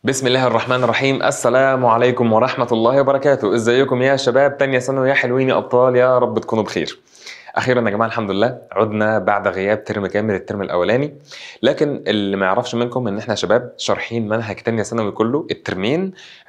بسم الله الرحمن الرحيم السلام عليكم ورحمة الله وبركاته ازيكم يا شباب تانية ثانوي يا حلوين يا أبطال يا رب تكونوا بخير اخيرا يا جماعه الحمد لله عدنا بعد غياب ترم كامل الترم الاولاني لكن اللي ما يعرفش منكم ان احنا يا شباب شارحين منهج تانية ثانوي كله الترمين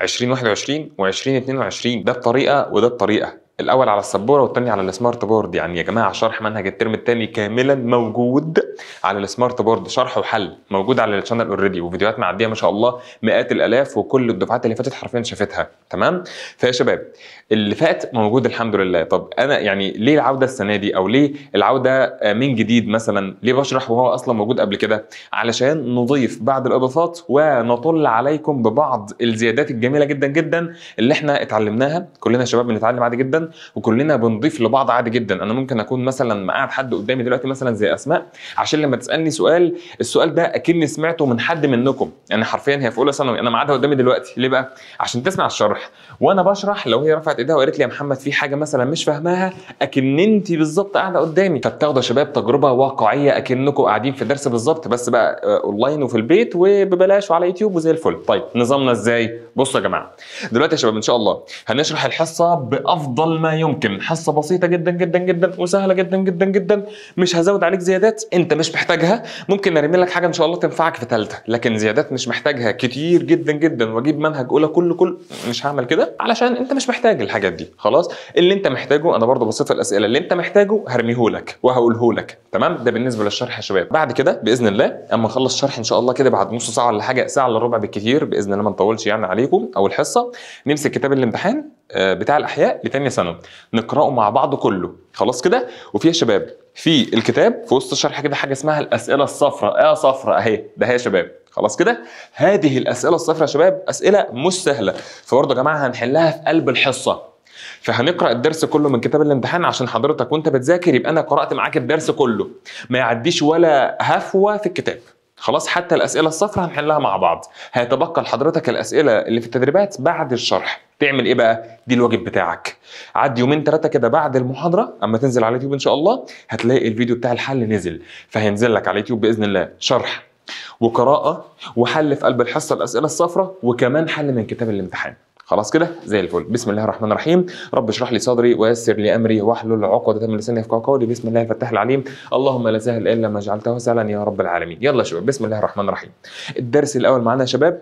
2021 و2022 ده بطريقه وده بطريقه الاول على السبوره والتاني على السمارت بورد يعني يا جماعه شرح منهج الترم الثاني كاملا موجود على السمارت بورد شرح وحل موجود على الشانل اوريدي وفيديوهات معديه ما شاء الله مئات الالاف وكل الدفعات اللي فاتت حرفيا شافتها تمام فيا شباب اللي فات موجود الحمد لله طب انا يعني ليه العوده السنه دي او ليه العوده من جديد مثلا ليه بشرح وهو اصلا موجود قبل كده علشان نضيف بعض الاضافات ونطل عليكم ببعض الزيادات الجميله جدا جدا اللي احنا اتعلمناها كلنا شباب بنتعلم عادي جدا وكلنا بنضيف لبعض عادي جدا انا ممكن اكون مثلا قاعد حد قدامي دلوقتي مثلا زي اسماء عشان لما تسالني سؤال السؤال ده اكني سمعته من حد منكم يعني حرفيا هي في اولى ثانوي انا معادها قدامي دلوقتي ليه بقى عشان تسمع الشرح وانا بشرح لو هي رفعت ايديها وقالت لي يا محمد في حاجه مثلا مش فاهماها اكن انت بالظبط قاعده قدامي فبتاخدوا يا شباب تجربه واقعيه اكنكم قاعدين في درس بالظبط بس بقى آه، اونلاين وفي البيت وببلاش وعلى يوتيوب وزي الفل طيب نظامنا ازاي بصوا يا جماعه دلوقتي يا شباب ان شاء الله هنشرح الحصه بافضل ما يمكن حصه بسيطه جدا جدا جدا وسهله جدا جدا جدا مش هزود عليك زيادات انت مش محتاجها ممكن نرمي لك حاجه ان شاء الله تنفعك في ثالثه لكن زيادات مش محتاجها كتير جدا جدا واجيب منهج اولى كل كل مش هعمل كده علشان انت مش محتاج الحاجات دي خلاص اللي انت محتاجه انا برضو بصيت في الاسئله اللي انت محتاجه هرميه لك وهقوله لك تمام ده بالنسبه للشرح يا شباب بعد كده باذن الله اما اخلص شرح ان شاء الله كده بعد نص ساعه ولا حاجه ساعه الا ربع بالكتير باذن الله ما نطولش يعني عليكم او الحصه نمسك كتاب الامتحان آه، بتاع الاحياء لتانية ثانوي نقراه مع بعض كله خلاص كده وفي يا شباب في الكتاب في وسط الشرح كده حاجه اسمها الاسئله الصفراء اه صفراء اهي ده هي يا شباب خلاص كده هذه الاسئله الصفراء يا شباب اسئله مش سهله فبرضه يا جماعه هنحلها في قلب الحصه فهنقرا الدرس كله من كتاب الامتحان عشان حضرتك وانت بتذاكر يبقى انا قرات معاك الدرس كله ما يعديش ولا هفوه في الكتاب خلاص حتى الاسئله الصفراء هنحلها مع بعض هيتبقى لحضرتك الاسئله اللي في التدريبات بعد الشرح تعمل ايه بقى دي الواجب بتاعك عدي يومين ثلاثه كده بعد المحاضره اما تنزل على اليوتيوب ان شاء الله هتلاقي الفيديو بتاع الحل نزل فهينزل لك على اليوتيوب باذن الله شرح وقراءه وحل في قلب الحصه الاسئله الصفراء وكمان حل من كتاب الامتحان خلاص كده زي الفل بسم الله الرحمن الرحيم رب اشرح لي صدري ويسر لي امري واحلل عقدة من لساني يفقهوا قولي بسم الله الفتاح العليم اللهم لا سهل الا ما جعلته سهلا يا رب العالمين يلا يا شباب بسم الله الرحمن الرحيم الدرس الاول معانا يا شباب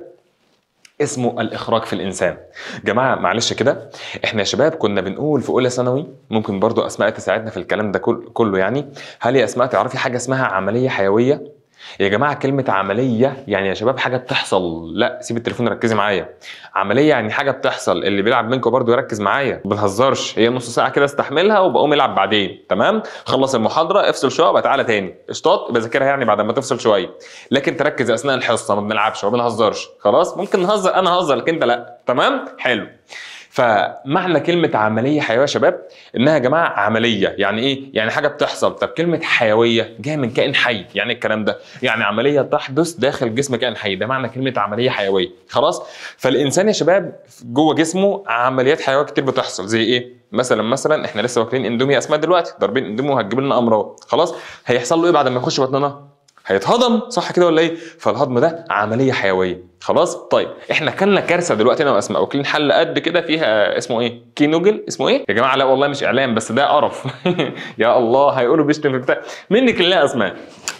اسمه الاخراج في الانسان جماعه معلش كده احنا يا شباب كنا بنقول في اولى ثانوي ممكن برضو اسماء تساعدنا في الكلام ده كل- كله يعني هل يا اسماء تعرفي حاجه اسمها عمليه حيويه يا جماعه كلمه عمليه يعني يا شباب حاجه بتحصل لا سيب التليفون ركزي معايا عمليه يعني حاجه بتحصل اللي بيلعب منكم برضو يركز معايا ما بنهزرش هي نص ساعه كده استحملها وبقوم العب بعدين تمام خلص المحاضره افصل شويه وبقى تعالى تاني قشطات بذاكرها يعني بعد ما تفصل شويه لكن تركز اثناء الحصه ما بنلعبش ما بنهزرش خلاص ممكن نهزر انا هزر لكن انت لا تمام حلو فمعنى كلمة عملية حيوية يا شباب إنها يا جماعة عملية يعني إيه؟ يعني حاجة بتحصل طب كلمة حيوية جاية من كائن حي يعني إيه الكلام ده يعني عملية تحدث داخل جسم كائن حي ده معنى كلمة عملية حيوية خلاص فالإنسان يا شباب جوه جسمه عمليات حيوية كتير بتحصل زي إيه؟ مثلا مثلا احنا لسه واكلين اندومي اسماء دلوقتي ضاربين اندومي وهتجيب لنا امراض خلاص هيحصل له ايه بعد ما يخش بطننا هيتهضم صح كده ولا ايه فالهضم ده عمليه حيويه خلاص طيب احنا كلنا كارثه دلوقتي انا واسماء واكلين حله قد كده فيها اسمه ايه كينوجل اسمه ايه يا جماعه لا والله مش اعلان بس ده قرف يا الله هيقولوا بيشتم في بتاع منك لله اسماء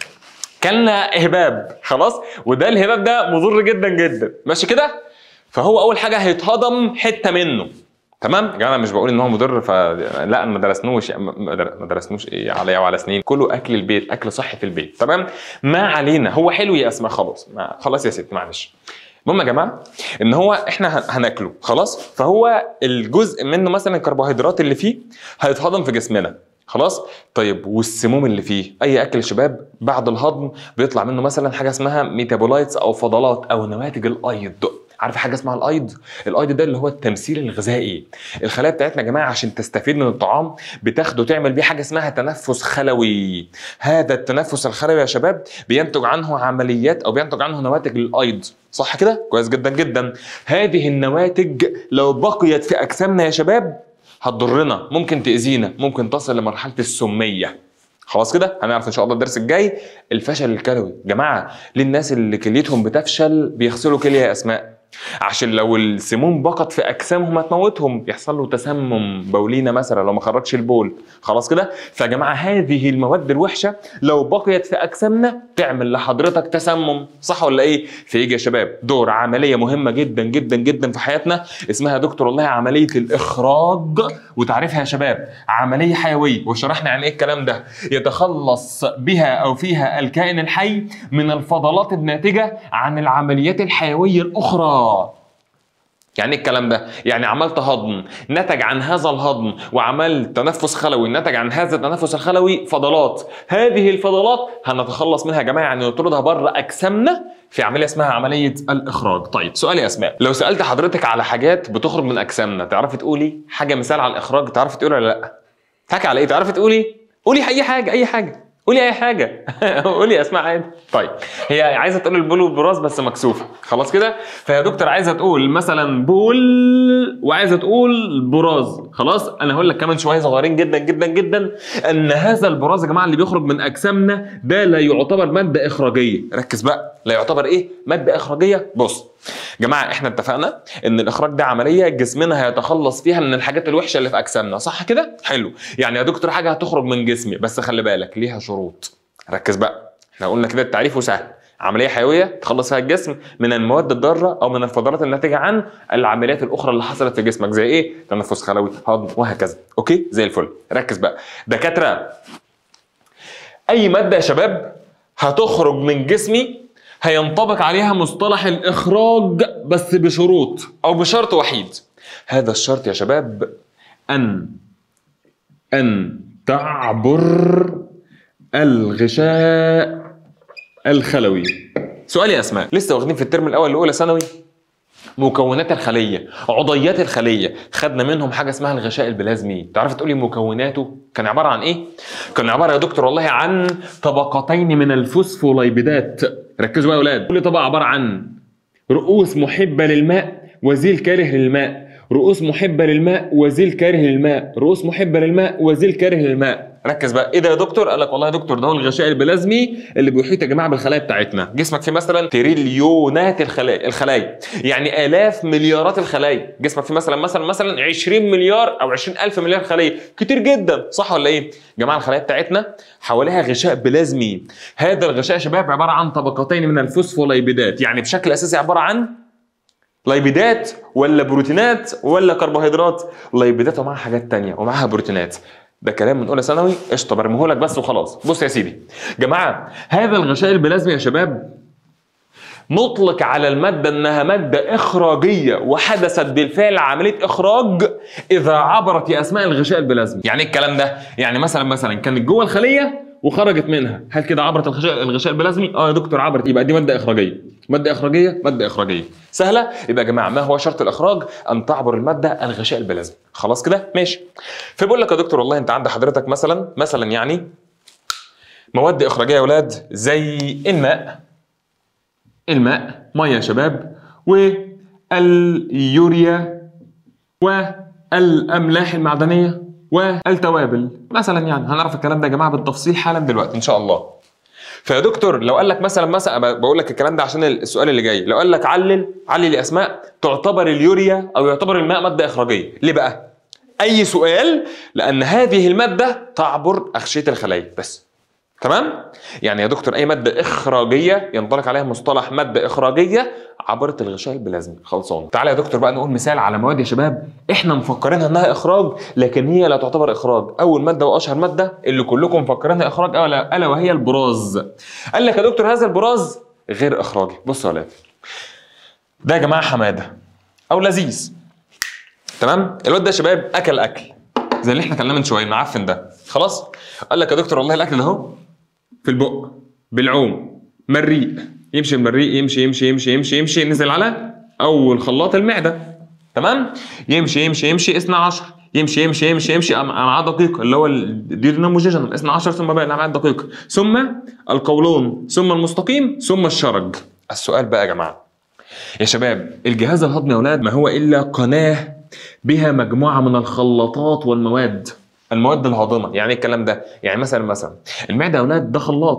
كلنا هباب خلاص وده الهباب ده مضر جدا جدا ماشي كده فهو اول حاجه هيتهضم حته منه تمام يا جماعه أنا مش بقول ان هو مضر ف لا ما درسنوش ما در- ما درسنوش ايه عليا وعلى سنين كله اكل البيت اكل صحي في البيت تمام ما علينا هو حلو يا اسماء خلاص ما خلاص يا ست معلش المهم يا جماعه ان هو احنا هن- هناكله خلاص فهو الجزء منه مثلا الكربوهيدرات اللي فيه هيتهضم في جسمنا خلاص طيب والسموم اللي فيه اي اكل يا شباب بعد الهضم بيطلع منه مثلا حاجه اسمها ميتابولايتس او فضلات او نواتج الايض عارف حاجه اسمها الايض الايض ده اللي هو التمثيل الغذائي الخلايا بتاعتنا يا جماعه عشان تستفيد من الطعام بتاخده تعمل بيه حاجه اسمها تنفس خلوي هذا التنفس الخلوي يا شباب بينتج عنه عمليات او بينتج عنه نواتج للايض صح كده كويس جدا جدا هذه النواتج لو بقيت في اجسامنا يا شباب هتضرنا ممكن تاذينا ممكن تصل لمرحله السميه خلاص كده هنعرف ان شاء الله الدرس الجاي الفشل الكلوي جماعه للناس اللي كليتهم بتفشل بيغسلوا كليه يا اسماء عشان لو السموم بقت في اجسامهم هتموتهم يحصل له تسمم بولينا مثلا لو ما خرجش البول خلاص كده فيا جماعه هذه المواد الوحشه لو بقيت في اجسامنا تعمل لحضرتك تسمم صح ولا ايه فيجي يا شباب دور عمليه مهمه جدا جدا جدا في حياتنا اسمها يا دكتور والله عمليه الاخراج وتعريفها يا شباب عمليه حيويه وشرحنا عن ايه الكلام ده يتخلص بها او فيها الكائن الحي من الفضلات الناتجه عن العمليات الحيويه الاخرى يعني ايه الكلام ده؟ يعني عملت هضم نتج عن هذا الهضم وعملت تنفس خلوي نتج عن هذا التنفس الخلوي فضلات هذه الفضلات هنتخلص منها يا جماعه يعني نطردها بره اجسامنا في عمليه اسمها عمليه الاخراج طيب سؤال يا اسماء لو سالت حضرتك على حاجات بتخرج من اجسامنا تعرفي تقولي حاجه مثال على الاخراج تعرفي تقولي ولا لا تحكي على ايه تعرفي تقولي قولي اي حاجه اي حاجه قولي اي حاجه قولي اسماء عادي طيب هي عايزه تقول البول والبراز بس مكسوفه خلاص كده فيا دكتور عايزه تقول مثلا بول وعايزه تقول براز خلاص انا هقول لك كمان شويه صغيرين جدا جدا جدا ان هذا البراز يا جماعه اللي بيخرج من اجسامنا ده لا يعتبر ماده اخراجيه ركز بقى لا يعتبر ايه ماده اخراجيه بص جماعه احنا اتفقنا ان الاخراج ده عمليه جسمنا هيتخلص فيها من الحاجات الوحشه اللي في اجسامنا صح كده حلو يعني يا دكتور حاجه هتخرج من جسمي بس خلي بالك ليها شروط ركز بقى احنا قلنا كده التعريف وسهل عمليه حيويه تخلص فيها الجسم من المواد الضاره او من الفضلات الناتجه عن العمليات الاخرى اللي حصلت في جسمك زي ايه تنفس خلوي هضم وهكذا اوكي زي الفل ركز بقى دكاتره اي ماده يا شباب هتخرج من جسمي هينطبق عليها مصطلح الاخراج بس بشروط او بشرط وحيد هذا الشرط يا شباب ان ان تعبر الغشاء الخلوي سؤال يا اسماء لسه واخدين في الترم الاول لاولى ثانوي مكونات الخليه عضيات الخليه خدنا منهم حاجه اسمها الغشاء البلازمي تعرف تقولي مكوناته كان عباره عن ايه كان عباره يا دكتور والله عن طبقتين من الفوسفولايبيدات ركزوا بقى يا اولاد كل طبقه عباره عن رؤوس محبه للماء وزيل كاره للماء رؤوس محبه للماء وزيل كاره للماء رؤوس محبه للماء وزيل كاره للماء ركز بقى ايه ده يا دكتور قال لك والله يا دكتور ده هو الغشاء البلازمي اللي بيحيط يا جماعه بالخلايا بتاعتنا جسمك فيه مثلا تريليونات الخلايا الخلايا يعني الاف مليارات الخلايا جسمك فيه مثلا مثلا مثلا 20 مليار او 20 الف مليار خليه كتير جدا صح ولا ايه يا جماعه الخلايا بتاعتنا حواليها غشاء بلازمي هذا الغشاء يا شباب عباره عن طبقتين من الفوسفولايبيدات يعني بشكل اساسي عباره عن لايبيدات ولا بروتينات ولا كربوهيدرات لايبيدات ومعاها حاجات تانية ومعاها بروتينات ده كلام من اولى ثانوي قشطه برميهولك بس وخلاص بص يا سيدي جماعه هذا الغشاء البلازمي يا شباب نطلق على المادة أنها مادة إخراجية وحدثت بالفعل عملية إخراج إذا عبرت يا أسماء الغشاء البلازمي يعني إيه الكلام ده؟ يعني مثلا مثلا كانت جوه الخلية وخرجت منها هل كده عبرت الغشاء الغشاء البلازمي اه يا دكتور عبرت يبقى دي ماده اخراجيه ماده اخراجيه ماده اخراجيه سهله يبقى يا جماعه ما هو شرط الاخراج ان تعبر الماده الغشاء البلازمي خلاص كده ماشي فبقول لك يا دكتور والله انت عند حضرتك مثلا مثلا يعني مواد اخراجيه يا اولاد زي الماء الماء ميه يا شباب واليوريا والاملاح المعدنيه والتوابل مثلا يعني هنعرف الكلام ده يا جماعه بالتفصيل حالا دلوقتي ان شاء الله فيا دكتور لو قال لك مثلا مثلا بقول لك الكلام ده عشان السؤال اللي جاي لو قال لك علل علل اسماء تعتبر اليوريا او يعتبر الماء ماده اخراجيه ليه بقى اي سؤال لان هذه الماده تعبر اغشيه الخلايا بس تمام يعني يا دكتور اي ماده اخراجيه ينطلق عليها مصطلح ماده اخراجيه عبرت الغشاء البلازمي خلصان تعالى يا دكتور بقى نقول مثال على مواد يا شباب احنا مفكرينها انها اخراج لكن هي لا تعتبر اخراج اول ماده واشهر ماده اللي كلكم مفكرينها اخراج الا الا وهي البراز قال لك يا دكتور هذا البراز غير اخراجي بصوا يا ولاد ده يا جماعه حماده او لذيذ تمام الواد ده يا شباب اكل اكل زي اللي احنا كلمنا من شويه المعفن ده خلاص قال لك يا دكتور والله الاكل ده اهو في البق بالعوم مريء يمشي المريء يمشي يمشي يمشي يمشي يمشي نزل على اول خلاط المعده تمام يمشي يمشي يمشي 12 يمشي يمشي يمشي يمشي امعاء دقيقه اللي هو الديرناموجيجن 12 ثم باقي الامعاء الدقيقه ثم القولون ثم المستقيم ثم الشرج السؤال بقى يا جماعه يا شباب الجهاز الهضمي يا اولاد ما هو الا قناه بها مجموعه من الخلاطات والمواد المواد الهاضمه يعني ايه الكلام ده يعني مثلا مثلا المعده يا اولاد ده خلاط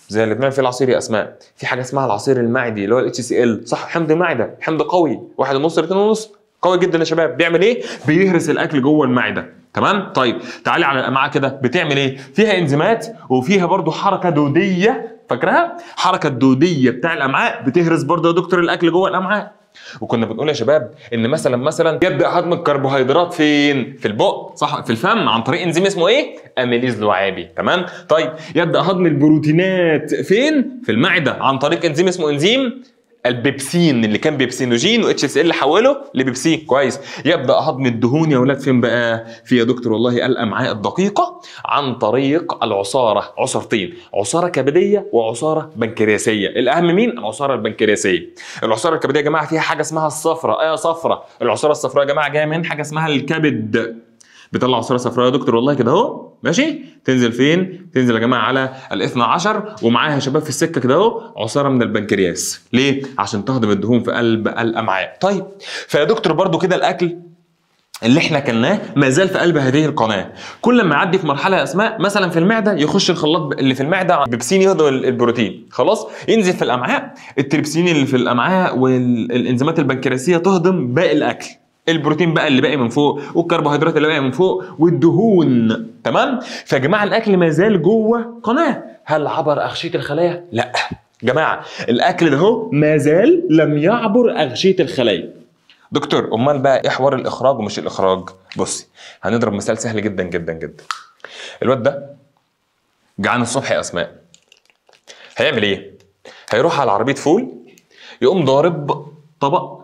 زي اللي بنعمل فيه العصير يا اسماء في حاجه اسمها العصير المعدي اللي هو الاتش سي ال صح حمض معده حمض قوي واحد ونص اتنين ونص قوي جدا يا شباب بيعمل ايه بيهرس الاكل جوه المعده تمام طيب تعالي على الامعاء كده بتعمل ايه فيها انزيمات وفيها برضو حركه دوديه فاكرها حركه الدوديه بتاع الامعاء بتهرس برضو يا دكتور الاكل جوه الامعاء وكنا بنقول يا شباب ان مثلا مثلا يبدا هضم الكربوهيدرات فين في البق صح في الفم عن طريق انزيم اسمه ايه اميليز لعابي تمام طيب يبدا هضم البروتينات فين في المعده عن طريق انزيم اسمه انزيم البيبسين اللي كان بيبسينوجين واتش اس ال حوله لبيبسين كويس يبدا هضم الدهون يا اولاد فين بقى في يا دكتور والله الامعاء الدقيقه عن طريق العصاره عصارتين عصاره كبديه وعصاره بنكرياسيه الاهم مين العصاره البنكرياسيه العصاره الكبديه يا جماعه فيها حاجه اسمها الصفرة ايه صفرة العصاره الصفراء يا جماعه جايه من حاجه اسمها الكبد بيطلع عصاره صفراء يا دكتور والله كده اهو ماشي تنزل فين تنزل يا جماعه على الاثنى عشر ومعاها يا شباب في السكه كده اهو عصاره من البنكرياس ليه عشان تهضم الدهون في قلب الامعاء طيب فيا دكتور برضو كده الاكل اللي احنا اكلناه ما زال في قلب هذه القناه كل ما يعدي في مرحله يا اسماء مثلا في المعده يخش الخلاط اللي في المعده بيبسين يهضم البروتين خلاص ينزل في الامعاء التريبسين اللي في الامعاء والانزيمات البنكرياسيه تهضم باقي الاكل البروتين بقى اللي باقي من فوق والكربوهيدرات اللي باقي من فوق والدهون تمام فيا جماعه الاكل ما زال جوه قناه هل عبر اغشيه الخلايا لا جماعه الاكل ده هو ما زال لم يعبر اغشيه الخلايا دكتور امال بقى ايه حوار الاخراج ومش الاخراج بصي هنضرب مثال سهل جدا جدا جدا الواد ده جعان الصبح يا اسماء هيعمل ايه هيروح على عربيه فول يقوم ضارب طبق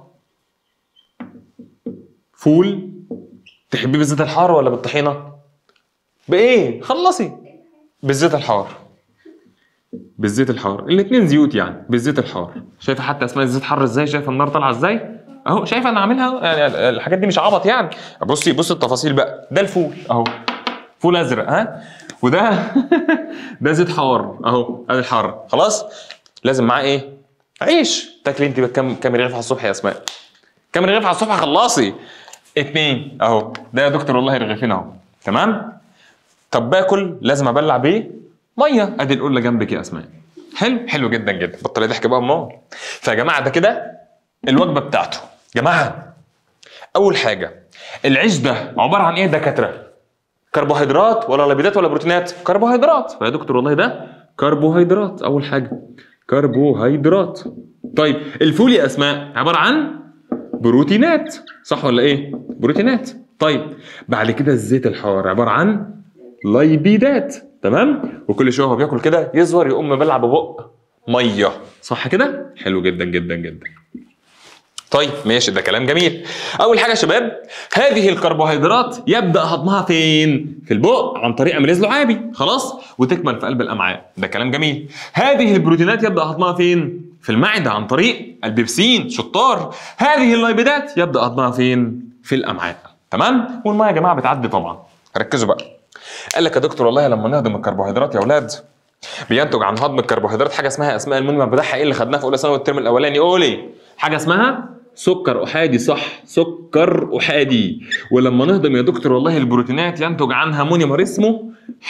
فول تحبيه بالزيت الحار ولا بالطحينه بايه خلصي بالزيت الحار بالزيت الحار الاثنين زيوت يعني بالزيت الحار شايفه حتى اسماء الزيت حر ازاي شايفه النار طالعه ازاي اهو شايفه انا عاملها يعني الحاجات دي مش عبط يعني بصي بصي التفاصيل بقى ده الفول اهو فول ازرق ها وده ده زيت حار اهو ادي الحار خلاص لازم معاه ايه عيش تاكلي انت كام كام رغيف على الصبح يا اسماء كام رغيف على الصبح خلصي اتنين اهو ده يا دكتور والله رغيفين اهو تمام طب باكل لازم ابلع بيه ميه ادي القله جنبك يا اسماء حلو حلو جدا جدا بطل ضحك بقى امال فيا جماعه ده كده الوجبه بتاعته جماعه اول حاجه العيش ده عباره عن ايه دكاتره كربوهيدرات ولا لبيدات ولا بروتينات كربوهيدرات فيا دكتور والله ده كربوهيدرات اول حاجه كربوهيدرات طيب الفول يا اسماء عباره عن بروتينات صح ولا ايه بروتينات طيب بعد كده الزيت الحار عباره عن ليبيدات تمام وكل شويه هو بياكل كده يصغر يقوم مبلع ببق ميه صح كده حلو جدا جدا جدا طيب ماشي ده كلام جميل اول حاجه يا شباب هذه الكربوهيدرات يبدا هضمها فين في البق عن طريق اميليز لعابي خلاص وتكمل في قلب الامعاء ده كلام جميل هذه البروتينات يبدا هضمها فين في المعده عن طريق البيبسين شطار هذه الليبيدات يبدا هضمها فين في الامعاء تمام والميه يا جماعه بتعدي طبعا ركزوا بقى قال لك يا دكتور والله لما نهضم الكربوهيدرات يا اولاد بينتج عن هضم الكربوهيدرات حاجه اسمها اسماء المونيمر بتاعها ايه اللي خدناها في اولى ثانوي الترم الاولاني قولي حاجه اسمها سكر احادي صح سكر احادي ولما نهضم يا دكتور والله البروتينات ينتج عنها مونيمر اسمه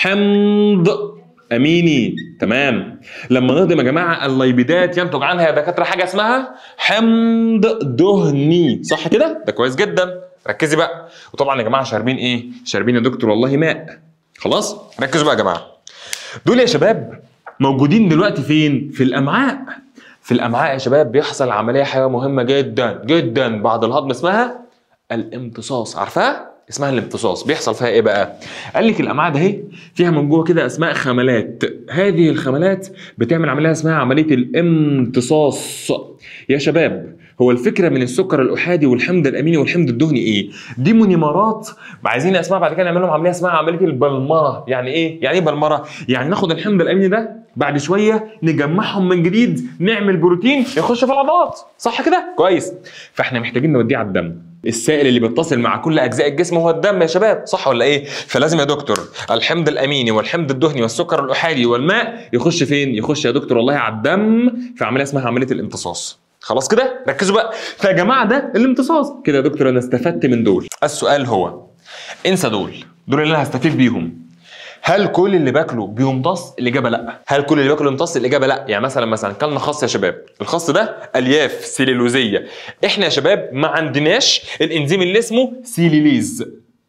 حمض اميني تمام لما نهضم يا جماعه الليبيدات ينتج عنها يا دكاتره حاجه اسمها حمض دهني صح كده ده كويس جدا ركزي بقى وطبعا يا جماعه شاربين ايه شاربين يا دكتور والله ماء خلاص ركزوا بقى يا جماعه دول يا شباب موجودين دلوقتي فين في الامعاء في الامعاء يا شباب بيحصل عمليه حيويه مهمه جدا جدا بعد الهضم اسمها الامتصاص عارفاها اسمها الامتصاص بيحصل فيها ايه بقى قال لك الامعاء ده اهي فيها من جوه كده اسماء خملات هذه الخملات بتعمل عمليه اسمها عمليه الامتصاص يا شباب هو الفكره من السكر الاحادي والحمض الاميني والحمض الدهني ايه دي مونيمرات عايزين اسماء بعد كده نعمل لهم عمليه اسمها عمليه البلمره يعني ايه يعني ايه بلمره يعني ناخد الحمض الاميني ده بعد شويه نجمعهم من جديد نعمل بروتين يخش في العضلات صح كده كويس فاحنا محتاجين نوديه على الدم السائل اللي بيتصل مع كل اجزاء الجسم هو الدم يا شباب صح ولا ايه فلازم يا دكتور الحمض الاميني والحمض الدهني والسكر الاحادي والماء يخش فين يخش يا دكتور والله على الدم في عمليه اسمها عمليه الامتصاص خلاص كده ركزوا بقى فيا جماعه ده الامتصاص كده يا دكتور انا استفدت من دول السؤال هو انسى دول دول اللي انا هستفيد بيهم هل كل اللي باكله بيمتص الاجابه لا هل كل اللي باكله بيمتص الاجابه لا يعني مثلا مثلا كلنا خس يا شباب الخس ده الياف سيلولوزيه احنا يا شباب ما عندناش الانزيم اللي اسمه سيليليز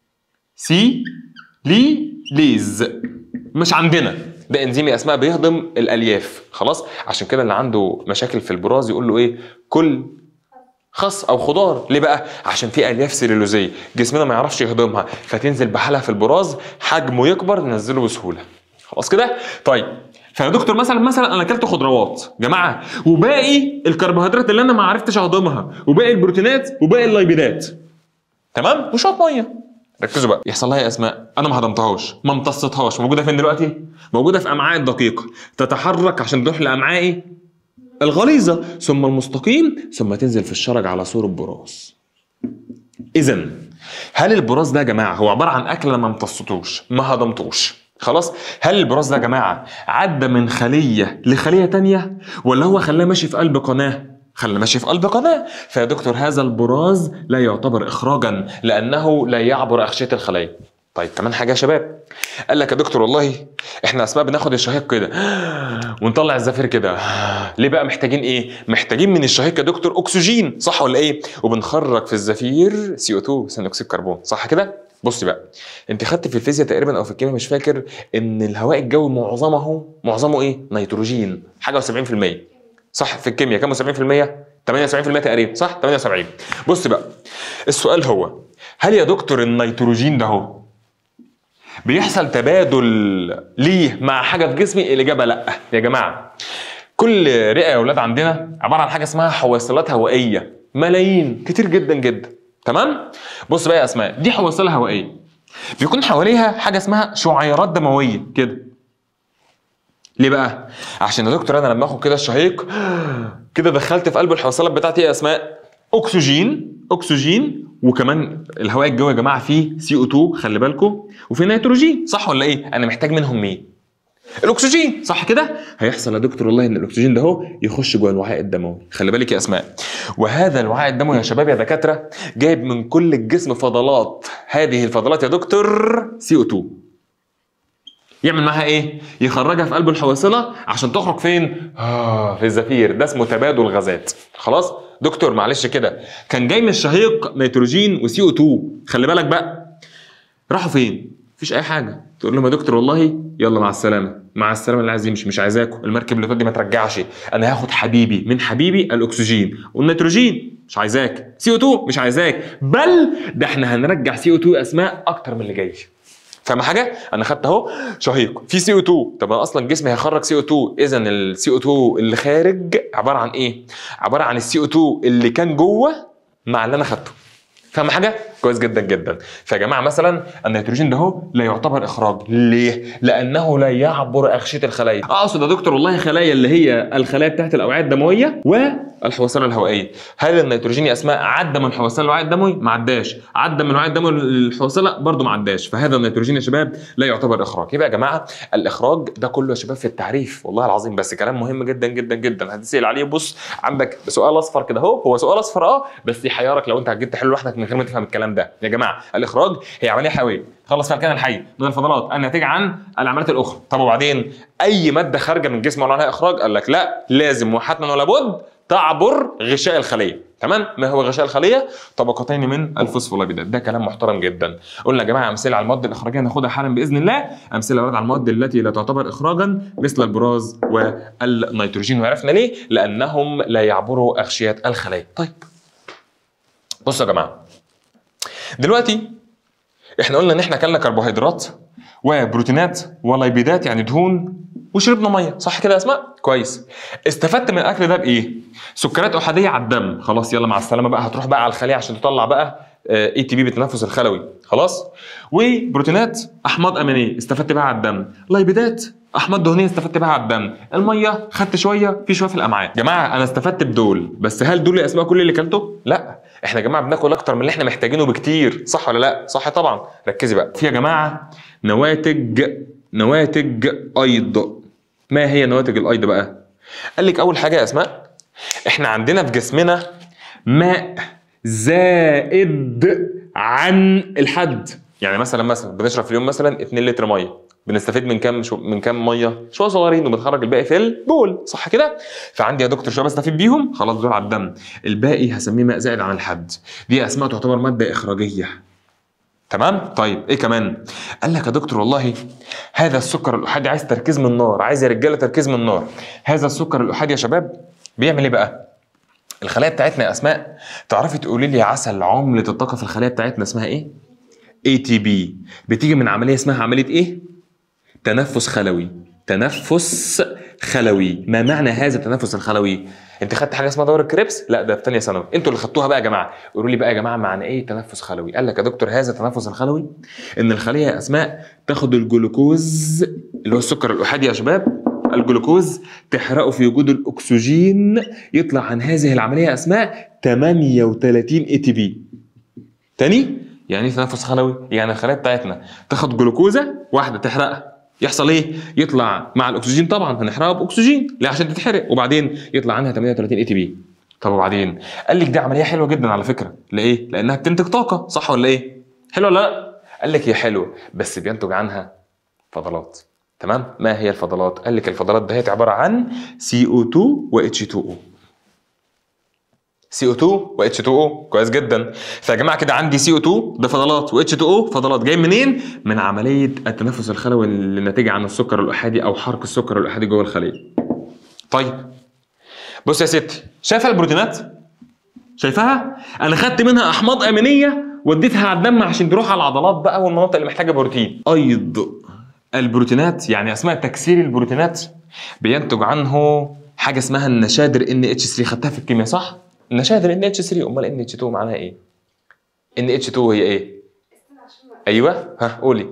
سي لي ليز مش عندنا ده انزيم يا اسماء بيهضم الالياف خلاص عشان كده اللي عنده مشاكل في البراز يقول له ايه كل خس او خضار ليه بقى عشان في الياف سيلولوزيه جسمنا ما يعرفش يهضمها فتنزل بحالها في البراز حجمه يكبر ننزله بسهوله خلاص كده طيب فيا دكتور مثلا مثلا انا اكلت خضروات جماعه وباقي الكربوهيدرات اللي انا ما عرفتش اهضمها وباقي البروتينات وباقي اللايبيدات تمام وشويه ميه ركزوا بقى يحصل لها يا اسماء انا ما هضمتهاش ما امتصتهاش موجوده فين دلوقتي موجوده في امعاء الدقيقه تتحرك عشان تروح لامعائي الغليظه ثم المستقيم ثم تنزل في الشرج على صوره براز اذا هل البراز ده يا جماعه هو عباره عن اكل انا ما امتصتوش ما هضمتوش خلاص هل البراز ده يا جماعه عدى من خليه لخليه تانية ولا هو خلاه ماشي في قلب قناه خلى ماشي في قلب قناه فيا دكتور هذا البراز لا يعتبر اخراجا لانه لا يعبر اغشيه الخلايا طيب كمان حاجه يا شباب قال لك يا دكتور والله احنا اسماء بناخد الشهيق كده ونطلع الزفير كده ليه بقى محتاجين ايه محتاجين من الشهيق يا دكتور اكسجين صح ولا ايه وبنخرج في الزفير سي او 2 ثاني اكسيد الكربون صح كده بصي بقى انت خدت في الفيزياء تقريبا او في الكيمياء مش فاكر ان الهواء الجوي معظمه معظمه ايه نيتروجين حاجه و70% صح في الكيمياء كام 70% 78% تقريبا صح 78 بص بقى السؤال هو هل يا دكتور النيتروجين ده هو بيحصل تبادل ليه مع حاجه في جسمي الاجابه لا يا جماعه كل رئه يا اولاد عندنا عباره عن حاجه اسمها حويصلات هوائيه ملايين كتير جدا جدا تمام بص بقى يا اسماء دي حويصله هوائيه بيكون حواليها حاجه اسمها شعيرات دمويه كده ليه بقى عشان يا دكتور انا لما اخد كده الشهيق كده دخلت في قلب الحويصلات بتاعتي يا اسماء اكسجين اكسجين وكمان الهواء الجوي يا جماعه فيه سي او 2 خلي بالكم وفيه نيتروجين صح ولا ايه انا محتاج منهم مين الاكسجين صح كده هيحصل يا دكتور والله ان الاكسجين ده هو يخش جوه الوعاء الدموي خلي بالك يا اسماء وهذا الوعاء الدموي يا شباب يا دكاتره جايب من كل الجسم فضلات هذه الفضلات يا دكتور سي او 2 يعمل معاها ايه؟ يخرجها في قلب الحويصله عشان تخرج فين؟ آه في الزفير ده اسمه تبادل غازات خلاص؟ دكتور معلش كده كان جاي من الشهيق نيتروجين وسي او 2 خلي بالك بقى راحوا فين؟ مفيش اي حاجه تقول لهم يا دكتور والله يلا مع السلامه مع السلامه اللي عايز يمشي مش عايزاكم المركب اللي فوق دي ما ترجعش انا هاخد حبيبي من حبيبي الاكسجين والنيتروجين مش عايزاك سي او 2 مش عايزاك بل ده احنا هنرجع سي او 2 اسماء اكتر من اللي جاي فاهم حاجه؟ انا خدت اهو شهيق في سي او 2 طب انا اصلا جسمي هيخرج سي او 2 اذا السي او 2 اللي خارج عباره عن ايه؟ عباره عن السي او 2 اللي كان جوه مع اللي انا خدته فاهم حاجه؟ كويس جدا جدا فيا جماعه مثلا النيتروجين ده هو لا يعتبر اخراج ليه؟ لانه لا يعبر اغشيه الخلايا اقصد يا دكتور والله خلايا اللي هي الخلايا بتاعت الاوعيه الدمويه والحويصله الهوائيه هل النيتروجين يا اسماء عدى من حويصله الوعاء الدموي؟ ما عداش عدى من الوعاء الدموي للحويصله برضه ما عداش فهذا النيتروجين يا شباب لا يعتبر اخراج يبقى يا جماعه الاخراج ده كله يا شباب في التعريف والله العظيم بس كلام مهم جدا جدا جدا هتسال عليه بص عندك سؤال اصفر كده اهو هو سؤال اصفر اه بس يحيرك لو انت هتجيب تحله لوحدك من غير ما تفهم الكلام ده يا جماعه الاخراج هي عمليه حيويه خلص فيها الكائن الحي من الفضلات الناتجه عن العمليات الاخرى طب وبعدين اي ماده خارجه من الجسم ولا لها اخراج قال لك لا لازم وحتما ولا بد تعبر غشاء الخليه تمام ما هو غشاء الخليه طبقتين من الفوسفوليبيدات ده كلام محترم جدا قلنا يا جماعه امثله على المواد الاخراجيه هناخدها حالا باذن الله امثله ورد على المواد التي لا تعتبر اخراجا مثل البراز والنيتروجين وعرفنا ليه لانهم لا يعبروا اغشيه الخلايا طيب بصوا يا جماعه دلوقتي احنا قلنا ان احنا اكلنا كربوهيدرات وبروتينات ولايبيدات يعني دهون وشربنا ميه صح كده يا اسماء كويس استفدت من الاكل ده بايه سكريات احاديه على الدم خلاص يلا مع السلامه بقى هتروح بقى على الخليه عشان تطلع بقى اي تي بي بالتنفس الخلوي خلاص وبروتينات احماض امينيه استفدت بقى على الدم لايبيدات احماض دهنيه استفدت بقى على الدم الميه خدت شويه في شويه في الامعاء جماعه انا استفدت بدول بس هل دول يا اسماء كل اللي كلته لا احنا يا جماعه بناكل اكتر من اللي احنا محتاجينه بكتير صح ولا لا صح طبعا ركزي بقى في يا جماعه نواتج نواتج ايض ما هي نواتج الايض بقى قال لك اول حاجه يا اسماء احنا عندنا في جسمنا ماء زائد عن الحد يعني مثلا مثلا بنشرب في اليوم مثلا 2 لتر ميه بنستفيد من كام شو من كام ميه شويه صغيرين وبنخرج الباقي في البول صح كده فعندي يا دكتور شويه بستفيد بيهم خلاص دول على الدم الباقي هسميه ماء زائد عن الحد دي اسماء تعتبر ماده اخراجيه تمام طيب ايه كمان قال لك يا دكتور والله هذا السكر الاحادي عايز تركيز من النار عايز يا رجاله تركيز من النار هذا السكر الاحادي يا شباب بيعمل ايه بقى الخلايا بتاعتنا يا اسماء تعرفي تقولي لي عسل عمله الطاقه في الخلايا بتاعتنا اسمها ايه اي تي بي بتيجي من عمليه اسمها عمليه ايه تنفس خلوي تنفس خلوي ما معنى هذا التنفس الخلوي انت خدت حاجه اسمها دوره كريبس لا ده في ثانيه ثانوي انتوا اللي خدتوها بقى يا جماعه قولوا لي بقى يا جماعه معنى ايه تنفس خلوي قال لك يا دكتور هذا التنفس الخلوي ان الخليه يا اسماء تاخد الجلوكوز اللي هو السكر الاحادي يا شباب الجلوكوز تحرقه في وجود الاكسجين يطلع عن هذه العمليه يا اسماء 38 اي تي بي تاني يعني ايه تنفس خلوي يعني الخلايا بتاعتنا تاخد جلوكوزه واحده تحرقها يحصل ايه؟ يطلع مع الاكسجين طبعا هنحرقها باكسجين ليه عشان تتحرق وبعدين يطلع عنها 38 اي تي بي طب وبعدين؟ قال لك دي عمليه حلوه جدا على فكره ليه؟ لانها بتنتج طاقه صح ولا ايه؟ حلوه ولا لا؟ قال لك هي حلوه بس بينتج عنها فضلات تمام؟ ما هي الفضلات؟ قال لك الفضلات دهيت عباره عن CO2 و H2O CO2 و H2O كويس جدا فيا جماعه كده عندي CO2 ده فضلات و H2O فضلات جاي منين؟ من عمليه التنفس الخلوي اللي ناتجه عن السكر الاحادي او حرق السكر الاحادي جوه الخليه. طيب بص يا ستي شايفه البروتينات؟ شايفاها؟ انا خدت منها احماض امينيه وديتها على الدم عشان تروح على العضلات بقى والمناطق اللي محتاجه بروتين. ايض البروتينات يعني اسمها تكسير البروتينات بينتج عنه حاجه اسمها النشادر ان اتش 3 خدتها في الكيمياء صح؟ النشادر ان اتش 3 امال ان اتش 2 معناها ايه؟ ان اتش 2 هي ايه؟ ايوه ها قولي